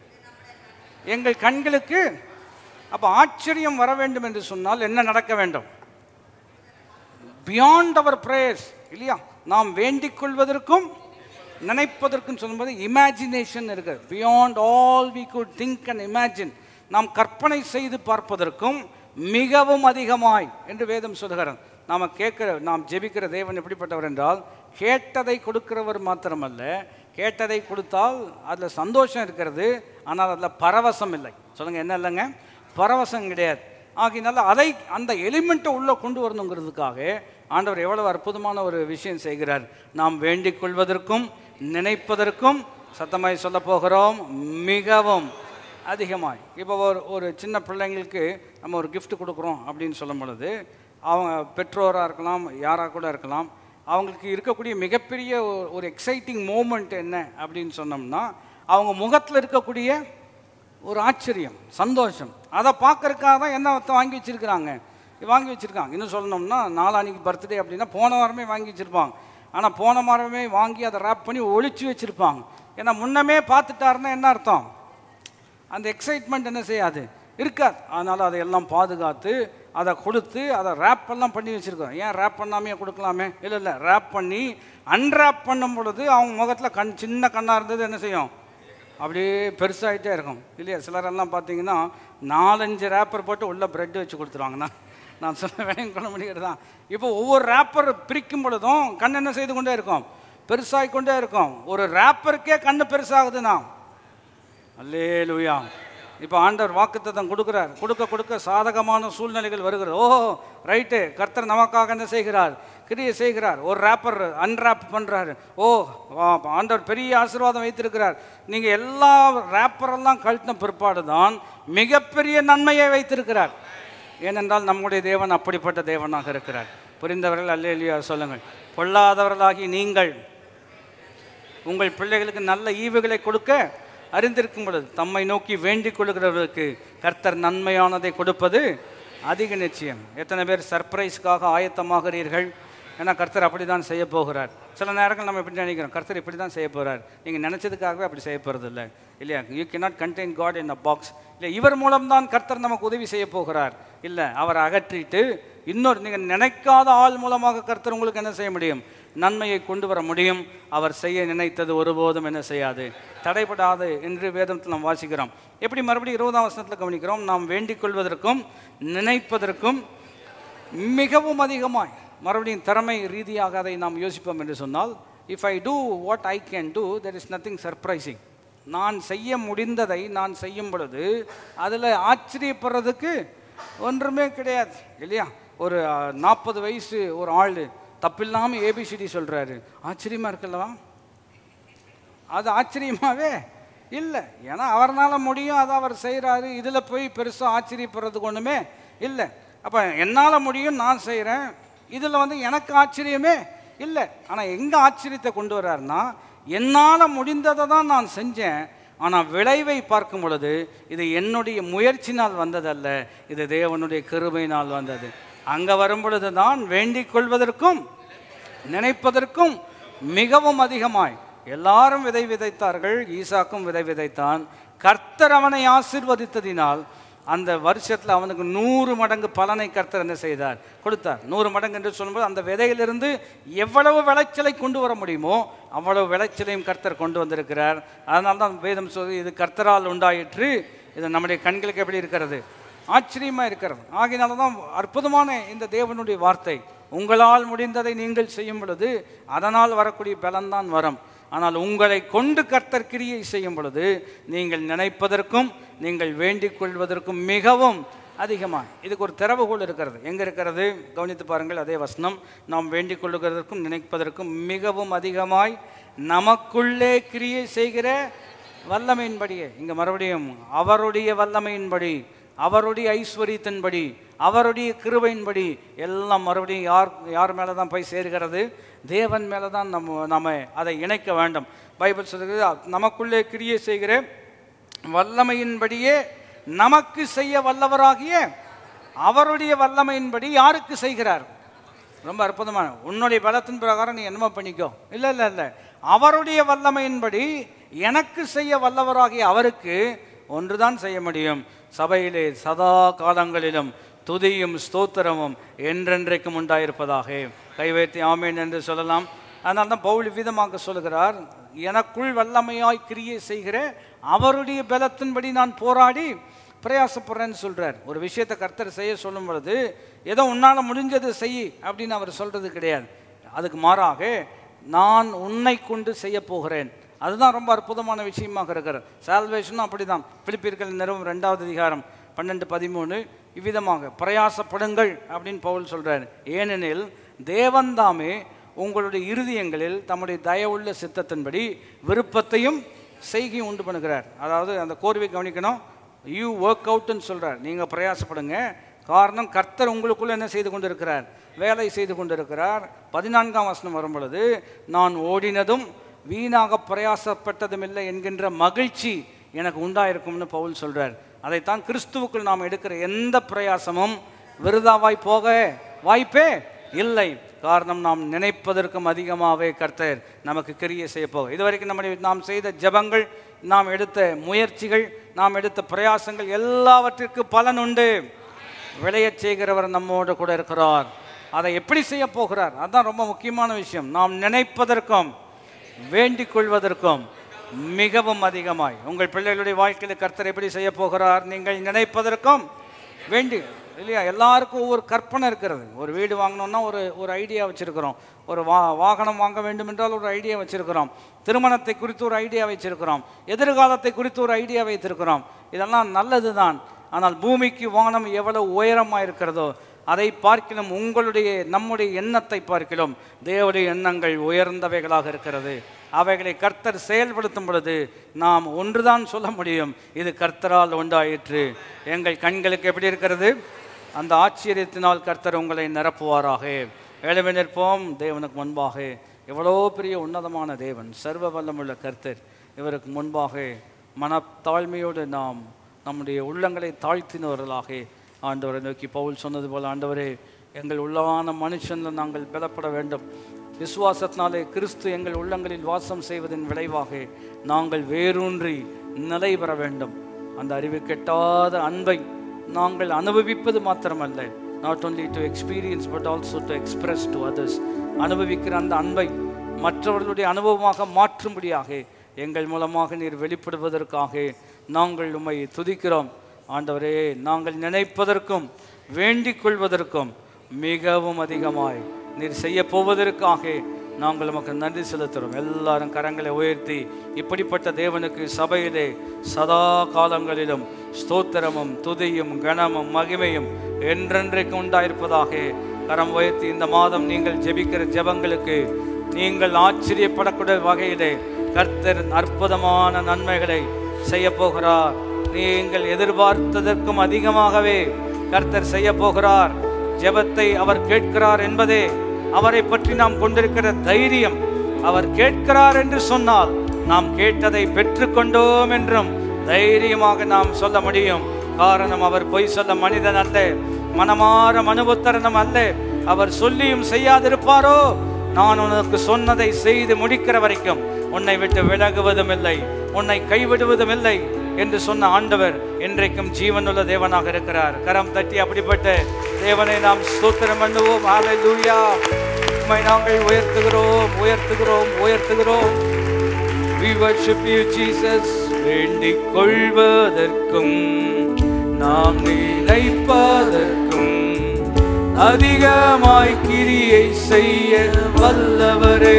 எங்கள் கண்களுக்கு அப்போ ஆச்சரியம் வர வேண்டும் என்று சொன்னால் என்ன நடக்க வேண்டும் பியாண்ட் அவர் பிரேயர்ஸ் இல்லையா நாம் வேண்டிக் கொள்வதற்கும் நினைப்பதற்கும் சொல்லும்போது இமேஜினேஷன் இருக்கு beyond all we could think and imagine நாம் கற்பனை செய்து பார்ப்பதற்கும் மிகவும் அதிகமாய் என்று வேதம் சொல்லுகிறார் நாம் கேட்கிற நாம் ஜெபிக்கிற தேவன் எப்படிப்பட்டவர் என்றால் கேட்டதை கொடுக்கிறவர் மாத்திரமல்ல கேட்டதை கொடுத்தால் அதில் சந்தோஷம் இருக்கிறது ஆனால் அதில் பரவசம் இல்லை சொல்லுங்கள் என்ன இல்லைங்க பரவசம் கிடையாது ஆகையினால அதை அந்த எலிமெண்ட்டை உள்ளே கொண்டு வரணுங்கிறதுக்காக ஆண்டவர் எவ்வளவு அற்புதமான ஒரு விஷயம் செய்கிறார் நாம் வேண்டிக் கொள்வதற்கும் நினைப்பதற்கும் சத்தமாய் சொல்ல போகிறோம் மிகவும் அதிகமாய் இப்போ ஒரு ஒரு சின்ன பிள்ளைங்களுக்கு நம்ம ஒரு gift கொடுக்குறோம் அப்படின்னு சொல்லும் பொழுது அவங்க பெற்றோராக இருக்கலாம் யாராக கூட இருக்கலாம் அவங்களுக்கு இருக்கக்கூடிய மிகப்பெரிய ஒரு- ஒரு எக்ஸைட்டிங் மூமெண்ட் என்ன அப்படின்னு சொன்னோம்னா அவங்க முகத்தில் இருக்கக்கூடிய ஒரு ஆச்சரியம் சந்தோஷம் அதை பார்க்கறதுக்காக தான் என்ன ஒருத்தன் வாங்கி வச்சிருக்கிறாங்க வாங்கி வச்சிருக்காங்க இன்னும் சொல்லணும்னா நாளானிக்கு பர்த்டே அப்படின்னா போன வாரமே வாங்கி வச்சிருப்பாங்க ஆனால் போன வாரமே வாங்கி அதை ரேப் பண்ணி ஒளிச்சு வச்சிருப்பாங்க ஏன்னா முன்னமே பார்த்துட்டாருன்னா என்ன அர்த்தம் அந்த எக்ஸைட்மெண்ட் என்ன செய்யாது இருக்காது அதனால் அதையெல்லாம் பாதுகாத்து அதை கொடுத்து அதை ரேப் எல்லாம் பண்ணி வச்சுருக்கோம் ஏன் ரேப் பண்ணாமையே கொடுக்கலாமே இல்லை இல்லை ரேப் பண்ணி அன்ரேப் பண்ணும் பொழுது அவங்க முகத்தில் கண் சின்ன கண்ணாக இருந்தது என்ன செய்யும் அப்படியே பெருசாகிட்டே இருக்கும் இல்லையா சிலரெல்லாம் பார்த்தீங்கன்னா நாலஞ்சு ரேப்பர் போட்டு உள்ள பிரெட் வச்சு கொடுத்துருவாங்கண்ணா நான் சொல்ல வேலையும் கொள்ள முடியாது தான் இப்போ ஒவ்வொரு ரேப்பர் பிரிக்கும் பொழுதும் கண் என்ன செய்து கொண்டே இருக்கும் பெருசாகி கொண்டே இருக்கும் ஒரு ரேப்பருக்கே கண்ணு பெருசாகுதுண்ணா அல்லேலூயா இப்போ ஆண்டவர் வாக்குத்தத்தம் கொடுக்குறார் கொடுக்க கொடுக்க சாதகமான சூழ்நிலைகள் வருகிறது ஓஹோ ரைட்டு கர்த்தர் நமக்காக என்ன செய்கிறார் கிரியை செய்கிறார் ஒரு ரேப்பர் அன்ராப் பண்ணுறாரு ஓ வா- ஆண்டவர் பெரிய ஆசீர்வாதம் வைத்திருக்கிறார் நீங்கள் எல்லா ரேப்பரெல்லாம் கழட்டின பிற்பாடு தான் மிகப்பெரிய நன்மையை வைத்திருக்கிறார் ஏனென்றால் நம்முடைய தேவன் அப்படிப்பட்ட தேவனாக இருக்கிறார் புரிந்தவர்கள் அல்லேலியா சொல்லுங்கள் பொல்லாதவர்களாகி நீங்கள் உங்கள் பிள்ளைகளுக்கு நல்ல ஈவுகளை கொடுக்க அறிந்திருக்கும் பொழுது தம்மை நோக்கி வேண்டிக் கொள்கிறவர்களுக்கு கர்த்தர் நன்மையானதை கொடுப்பது அதிக நிச்சயம் எத்தனை பேர் சர்ப்ரைஸ்க்காக ஆயத்தமாகிறீர்கள் ஏன்னா கர்த்தர் அப்படி தான் செய்ய போகிறார் சில நேரங்கள் நம்ம இப்படி நினைக்கிறோம் கர்த்தர் இப்படி தான் செய்ய போகிறார் நீங்கள் நினச்சதுக்காகவே அப்படி செய்ய போகிறது இல்லை இல்லையா you cannot contain God in a box இல்லை இவர் மூலம்தான் கர்த்தர் நமக்கு உதவி செய்ய போகிறார் இல்லை அவரை அகற்றிட்டு இன்னொரு நீங்கள் நினைக்காத ஆள் மூலமாக கர்த்தர் உங்களுக்கு என்ன செய்ய முடியும் நன்மையை கொண்டு வர முடியும் அவர் செய்ய நினைத்தது ஒருபோதும் என்ன செய்யாது தடைபடாது என்று வேதத்தில் நாம் வாசிக்கிறோம் எப்படி மறுபடியும் இருபதாம் வசனத்தில் கவனிக்கிறோம் நாம் வேண்டிக் கொள்வதற்கும் நினைப்பதற்கும் மிகவும் அதிகமாய் மறுபடியும் திறமை ரீதியாக அதை நாம் யோசிப்போம் என்று சொன்னால் if I do what I can do there is nothing surprising நான் செய்ய முடிந்ததை நான் செய்யும் பொழுது அதில் ஆச்சரியப்படுறதுக்கு ஒன்றுமே கிடையாது இல்லையா ஒரு நாற்பது வயசு ஒரு ஆள் தப்பில்லாமல் ஏபிசிடி சொல்கிறாரு ஆச்சரியமாக இருக்குல்லவா அது ஆச்சரியமாவே இல்லை ஏன்னா அவர்னால முடியும் அதை அவர் செய்கிறாரு இதில் போய் பெருசாக ஆச்சரியப்படுறதுக்கு ஒன்றுமே இல்லை அப்போ என்னால் முடியும் நான் செய்கிறேன் இதில் வந்து எனக்கு ஆச்சரியமே இல்லை ஆனால் எங்கே ஆச்சரியத்தை கொண்டு வர்றாருன்னா என்னால் முடிந்ததை தான் நான் செஞ்சேன் ஆனால் விளைவை பார்க்கும் பொழுது இது என்னுடைய முயற்சினால் வந்ததல்ல இது தேவனுடைய கிருபையினால் வந்தது அங்கே வரும் பொழுது தான் வேண்டிக் கொள்வதற்கும் நினைப்பதற்கும் மிகவும் அதிகமாய் எல்லாரும் விதை விதைத்தார்கள் ஈசாக்கும் விதை விதைத்தான் கர்த்தர் அவனை ஆசிர்வதித்ததினால் அந்த வருஷத்தில் அவனுக்கு நூறு மடங்கு பலனை கர்த்தர் என்ன செய்தார் கொடுத்தார் நூறு மடங்கு என்று சொல்லும்போது அந்த விதையிலிருந்து எவ்வளவு விளைச்சலை கொண்டு வர முடியுமோ அவ்வளவு விளைச்சலையும் கர்த்தர் கொண்டு வந்திருக்கிறார் அதனால தான் வேதம் சொல்லி இது கர்த்தரால் உண்டாயிற்று இது நம்முடைய கண்களுக்கு எப்படி இருக்கிறது ஆச்சரியமாக இருக்கிறது ஆகினால தான் அற்புதமான இந்த தேவனுடைய வார்த்தை உங்களால் முடிந்ததை நீங்கள் செய்யும் பொழுது அதனால் வரக்கூடிய பலன்தான் வரும் ஆனால் உங்களை கொண்டு கர்த்தர் கிரியை செய்யும் பொழுது நீங்கள் நினைப்பதற்கும் நீங்கள் வேண்டிக் கொள்வதற்கும் மிகவும் அதிகமாக இதுக்கு ஒரு திறவுகோல் இருக்கிறது எங்கே இருக்கிறது கவனித்து பாருங்கள் அதே வசனம் நாம் வேண்டிக் கொள்ளுகிறதற்கும் நினைப்பதற்கும் மிகவும் அதிகமாய் நமக்குள்ளே கிரியை செய்கிற வல்லமையின்படியே இங்கே மறுபடியும் அவருடைய வல்லமையின்படி அவருடைய ஐஸ்வர்யத்தின்படி அவருடைய கிருபையின்படி எல்லாம் மறுபடியும் யார் யார் மேலே தான் போய் சேர்கிறது தேவன் மேலே தான் நம்ம நம்ம அதை இணைக்க வேண்டும் பைபிள் சொல்கிறது நமக்குள்ளே கிரியை செய்கிற வல்லமையின்படியே நமக்கு செய்ய வல்லவராகிய அவருடைய வல்லமையின்படி யாருக்கு செய்கிறார் ரொம்ப அற்புதமான உன்னுடைய பலத்தின் பிரகாரம் நீ என்னமோ பண்ணிக்கோ இல்லை இல்லை இல்லை அவருடைய வல்லமையின்படி எனக்கு செய்ய வல்லவராகிய அவருக்கு ஒன்றுதான் செய்ய முடியும் சபையிலே சதா காலங்களிலும் துதியும் ஸ்தோத்திரமும் என்றென்றைக்கும் உண்டாயிருப்பதாக கைவைத்தி ஆமேன் என்று சொல்லலாம் அதனால தான் பவுல் விதமாக சொல்கிறார் எனக்குள் வல்லமையாய் கிரியை செய்கிற அவருடைய பலத்தின்படி நான் போராடி பிரயாசப்படுறேன்னு சொல்கிறார் ஒரு விஷயத்தை கர்த்தர் செய்ய சொல்லும் பொழுது ஏதோ உன்னால் முடிஞ்சது செய் அப்படின்னு அவர் சொல்கிறது கிடையாது அதுக்கு மாறாக நான் உன்னை கொண்டு செய்ய போகிறேன் அதுதான் ரொம்ப அற்புதமான விஷயமாக இருக்கிறது சால்வேஷனும் அப்படி தான் பிலிப்பியர்கள் நிறுவனம் ரெண்டாவது அதிகாரம் பன்னெண்டு பதிமூணு இவ்விதமாக பிரயாசப்படுங்கள் அப்படின்னு பவுல் சொல்கிறார் ஏனெனில் தேவன்தாமே உங்களுடைய இருதயங்களில் தம்முடைய தயவுள்ள சித்தத்தின்படி விருப்பத்தையும் செய்கையும் உண்டு பண்ணுகிறார் அதாவது அந்த கோர்வை கவனிக்கணும் யூ ஒர்க் அவுட்னு சொல்கிறார் நீங்கள் பிரயாசப்படுங்க காரணம் கர்த்தர் உங்களுக்குள்ள என்ன செய்து கொண்டிருக்கிறார் வேலை செய்து கொண்டிருக்கிறார் பதினான்காம் வசனம் வரும் பொழுது நான் ஓடினதும் வீணாக பிரயாசப்பட்டதும் இல்லை என்கின்ற மகிழ்ச்சி எனக்கு உண்டாயிருக்கும்னு பவுல் சொல்கிறார் அதைத்தான் கிறிஸ்துவுக்குள் நாம் எடுக்கிற எந்த பிரயாசமும் விருதாவாய் போக வாய்ப்பே இல்லை காரணம் நாம் நினைப்பதற்கும் அதிகமாகவே கர்த்தர் நமக்கு கிரியை செய்ய போக இதுவரைக்கும் நம்முடைய நாம் செய்த ஜெபங்கள் நாம் எடுத்த முயற்சிகள் நாம் எடுத்த பிரயாசங்கள் எல்லாவற்றிற்கு பலன் உண்டு விளையச் செய்கிறவர் நம்மோடு கூட இருக்கிறார் அதை எப்படி செய்ய போகிறார் அதுதான் ரொம்ப முக்கியமான விஷயம் நாம் நினைப்பதற்கும் வேண்டிக் கொள்வதற்கும் மிகவும் அதிகமாய் உங்கள் பிள்ளைகளுடைய வாழ்க்கையில் கர்த்தர் எப்படி செய்ய போகிறார் நீங்கள் நினைப்பதற்கும் வேண்டி இல்லையா எல்லாருக்கும் ஒவ்வொரு கற்பனை இருக்கிறது ஒரு வீடு வாங்கணும்னா ஒரு ஒரு ஐடியா வச்சுருக்கிறோம் ஒரு வா வாகனம் வாங்க வேண்டும் என்றால் ஒரு ஐடியா வச்சுருக்கிறோம் திருமணத்தை குறித்து ஒரு ஐடியா வச்சிருக்கிறோம் எதிர்காலத்தை குறித்து ஒரு ஐடியா வைத்திருக்கிறோம் இதெல்லாம் நல்லது தான் ஆனால் பூமிக்கு வானம் எவ்வளவு உயரமாக இருக்கிறதோ அதை பார்க்கிலும் உங்களுடைய நம்முடைய எண்ணத்தை பார்க்கிலும் தேவனுடைய எண்ணங்கள் உயர்ந்தவைகளாக இருக்கிறது அவைகளை கர்த்தர் செயல்படுத்தும் பொழுது நாம் ஒன்றுதான் சொல்ல முடியும் இது கர்த்தரால் உண்டாயிற்று எங்கள் கண்களுக்கு எப்படி இருக்கிறது அந்த ஆச்சரியத்தினால் கர்த்தர் உங்களை நிரப்புவாராக எழுமி நிற்போம் தேவனுக்கு முன்பாக எவ்வளோ பெரிய உன்னதமான தேவன் சர்வ வல்லமுள்ள கர்த்தர் இவருக்கு முன்பாக மனத்தாழ்மையோடு நாம் நம்முடைய உள்ளங்களை தாழ்த்தினவர்களாக ஆண்டவரை நோக்கி பவுல் சொன்னது போல் ஆண்டவரே எங்கள் உள்ளான மனுஷனில் நாங்கள் பலப்பட வேண்டும் விசுவாசத்தினாலே கிறிஸ்து எங்கள் உள்ளங்களில் வாசம் செய்வதன் விளைவாக நாங்கள் வேரூன்றி நிலை பெற வேண்டும் அந்த அறிவு கெட்டாத அன்பை நாங்கள் அனுபவிப்பது மாத்திரமல்ல not only to experience but also to express to others அனுபவிக்கிற அந்த அன்பை மற்றவர்களுடைய அனுபவமாக மாற்றும்படியாக எங்கள் மூலமாக நீர் வெளிப்படுவதற்காக நாங்கள் உம்மை துதிக்கிறோம் ஆண்டவரே நாங்கள் நினைப்பதற்கும் வேண்டிக் கொள்வதற்கும் மிகவும் அதிகமாய் நீர் செய்ய போவதற்காக நாங்கள் உமக்கு நன்றி செலுத்துகிறோம் எல்லாரும் கரங்களை உயர்த்தி இப்படிப்பட்ட தேவனுக்கு சபையிலே சதா காலங்களிலும் ஸ்தோத்திரமும் துதியும் கனமும் மகிமையும் என்றென்றைக்கு உண்டாயிருப்பதாக கரம் உயர்த்தி இந்த மாதம் நீங்கள் ஜெபிக்கிற ஜெபங்களுக்கு நீங்கள் ஆச்சரியப்படக்கூடிய வகையிலே கர்த்தர் அற்புதமான நன்மைகளை செய்ய போகிறார் நீங்கள் எதிர்பார்த்ததற்கும் அதிகமாகவே கர்த்தர் செய்ய போகிறார் ஜெபத்தை அவர் கேட்கிறார் என்பதே அவரை பற்றி நாம் கொண்டிருக்கிற தைரியம் அவர் கேட்கிறார் என்று சொன்னால் நாம் கேட்டதை பெற்றுக்கொண்டோம் என்றும் தைரியமாக நாம் சொல்ல முடியும் காரணம் அவர் பொய் சொல்ல மனிதன் அல்ல மனமாற மனுபுத்தரனும் அல்ல அவர் சொல்லியும் செய்யாதிருப்பாரோ நான் உனக்கு சொன்னதை செய்து முடிக்கிற வரைக்கும் உன்னை விட்டு விலகுவதும் இல்லை உன்னை கைவிடுவதும் இல்லை என்று சொன்ன ஆண்டவர் இன்றைக்கும் ஜீவனுள்ள தேவனாக இருக்கிறார் கரம் தட்டி அப்படிப்பட்ட தேவனை நாம் ஸ்தோத்திரம் பண்ணுவோம் ஹalleluya உம்மை நாங்கள் உயர்த்துகிறோம் உயர்த்துகிறோம் உயர்த்துகிறோம் We worship you, Jesus. வேண்டிக் கொள்வதற்கும் நாம் நினைப்பதற்கும் அதிகமாய் கிரியை செய்ய வல்லவரே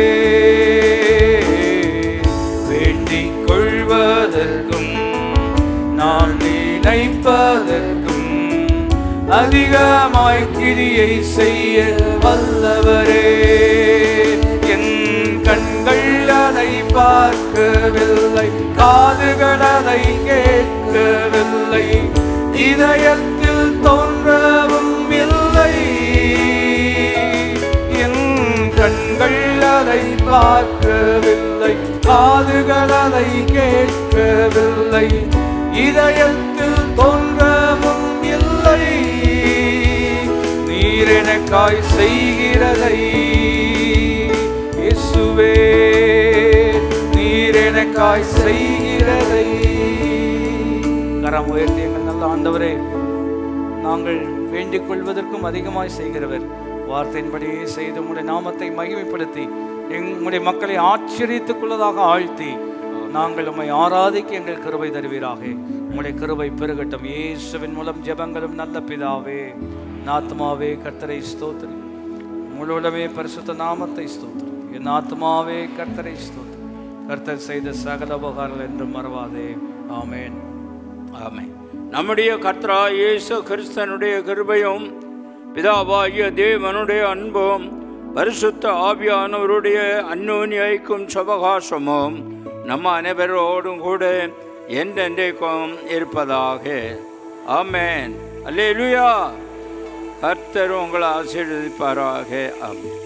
வேண்டிக் கொள்வதற்கும் நாம் நினைப்பதற்கும் அதிகமாய் கிரியை செய்ய வல்லவரே என் கண்கள் அதை பார்க்கவில்லை காதுகள் அதை கேட்கவில்லை இதயத்தில் தோன்றவும் இல்லை என் கண்கள் அதை பார்க்கவில்லை காதுகள் அதை கேட்கவில்லை இதயத்தில் தோன்றவும் இல்லை நீர் எனக்காய் செய்கிறதை இயேசுவே நீர் எனக்காய் செய்கிறதை கரம் உயர்த்தி எங்கள் நல்ல ஆண்டவரே நாங்கள் வேண்டிக் கொள்வதற்கும் அதிகமாய் செய்கிறவர் வார்த்தையின்படியே செய்து உம்முடைய நாமத்தை மகிமைப்படுத்தி எங்களுடைய மக்களை ஆச்சரியத்துக்குள்ளதாக ஆழ்த்தி நாங்கள் உம்மை ஆராதிக்க எங்கள் கிருபை தருவீராக உம்முடைய கிருபை பெருகட்டும் இயேசுவின் மூலம் ஜெபங்களும் நல்ல பிதாவே நாத்மாவே கர்த்தரை ஸ்தோத்திரி முழுவதுமே பரிசுத்த நாமத்தை ஸ்தோத்திரி என் ஆத்மாவே கர்த்தரை ஸ்தோத்திரி கர்த்தர் செய்த சகல உபகாரங்கள் என்றும் மறவாதே ஆமென் ஆமென் நம்முடைய கர்த்தரா இயேசு கிறிஸ்தனுடைய கிருபையும் பிதாவாகிய தேவனுடைய அன்பும் பரிசுத்த ஆவியானவருடைய அந்யோனி ஐக்கும் சுபகாசமும் நம்ம அனைவரோடும் கூட என்றென்றைக்கும் இருப்பதாக ஆமென் அல்லேலூயா கர்த்தர் உங்களை ஆசீர்வதிப்பாராக ஆமென்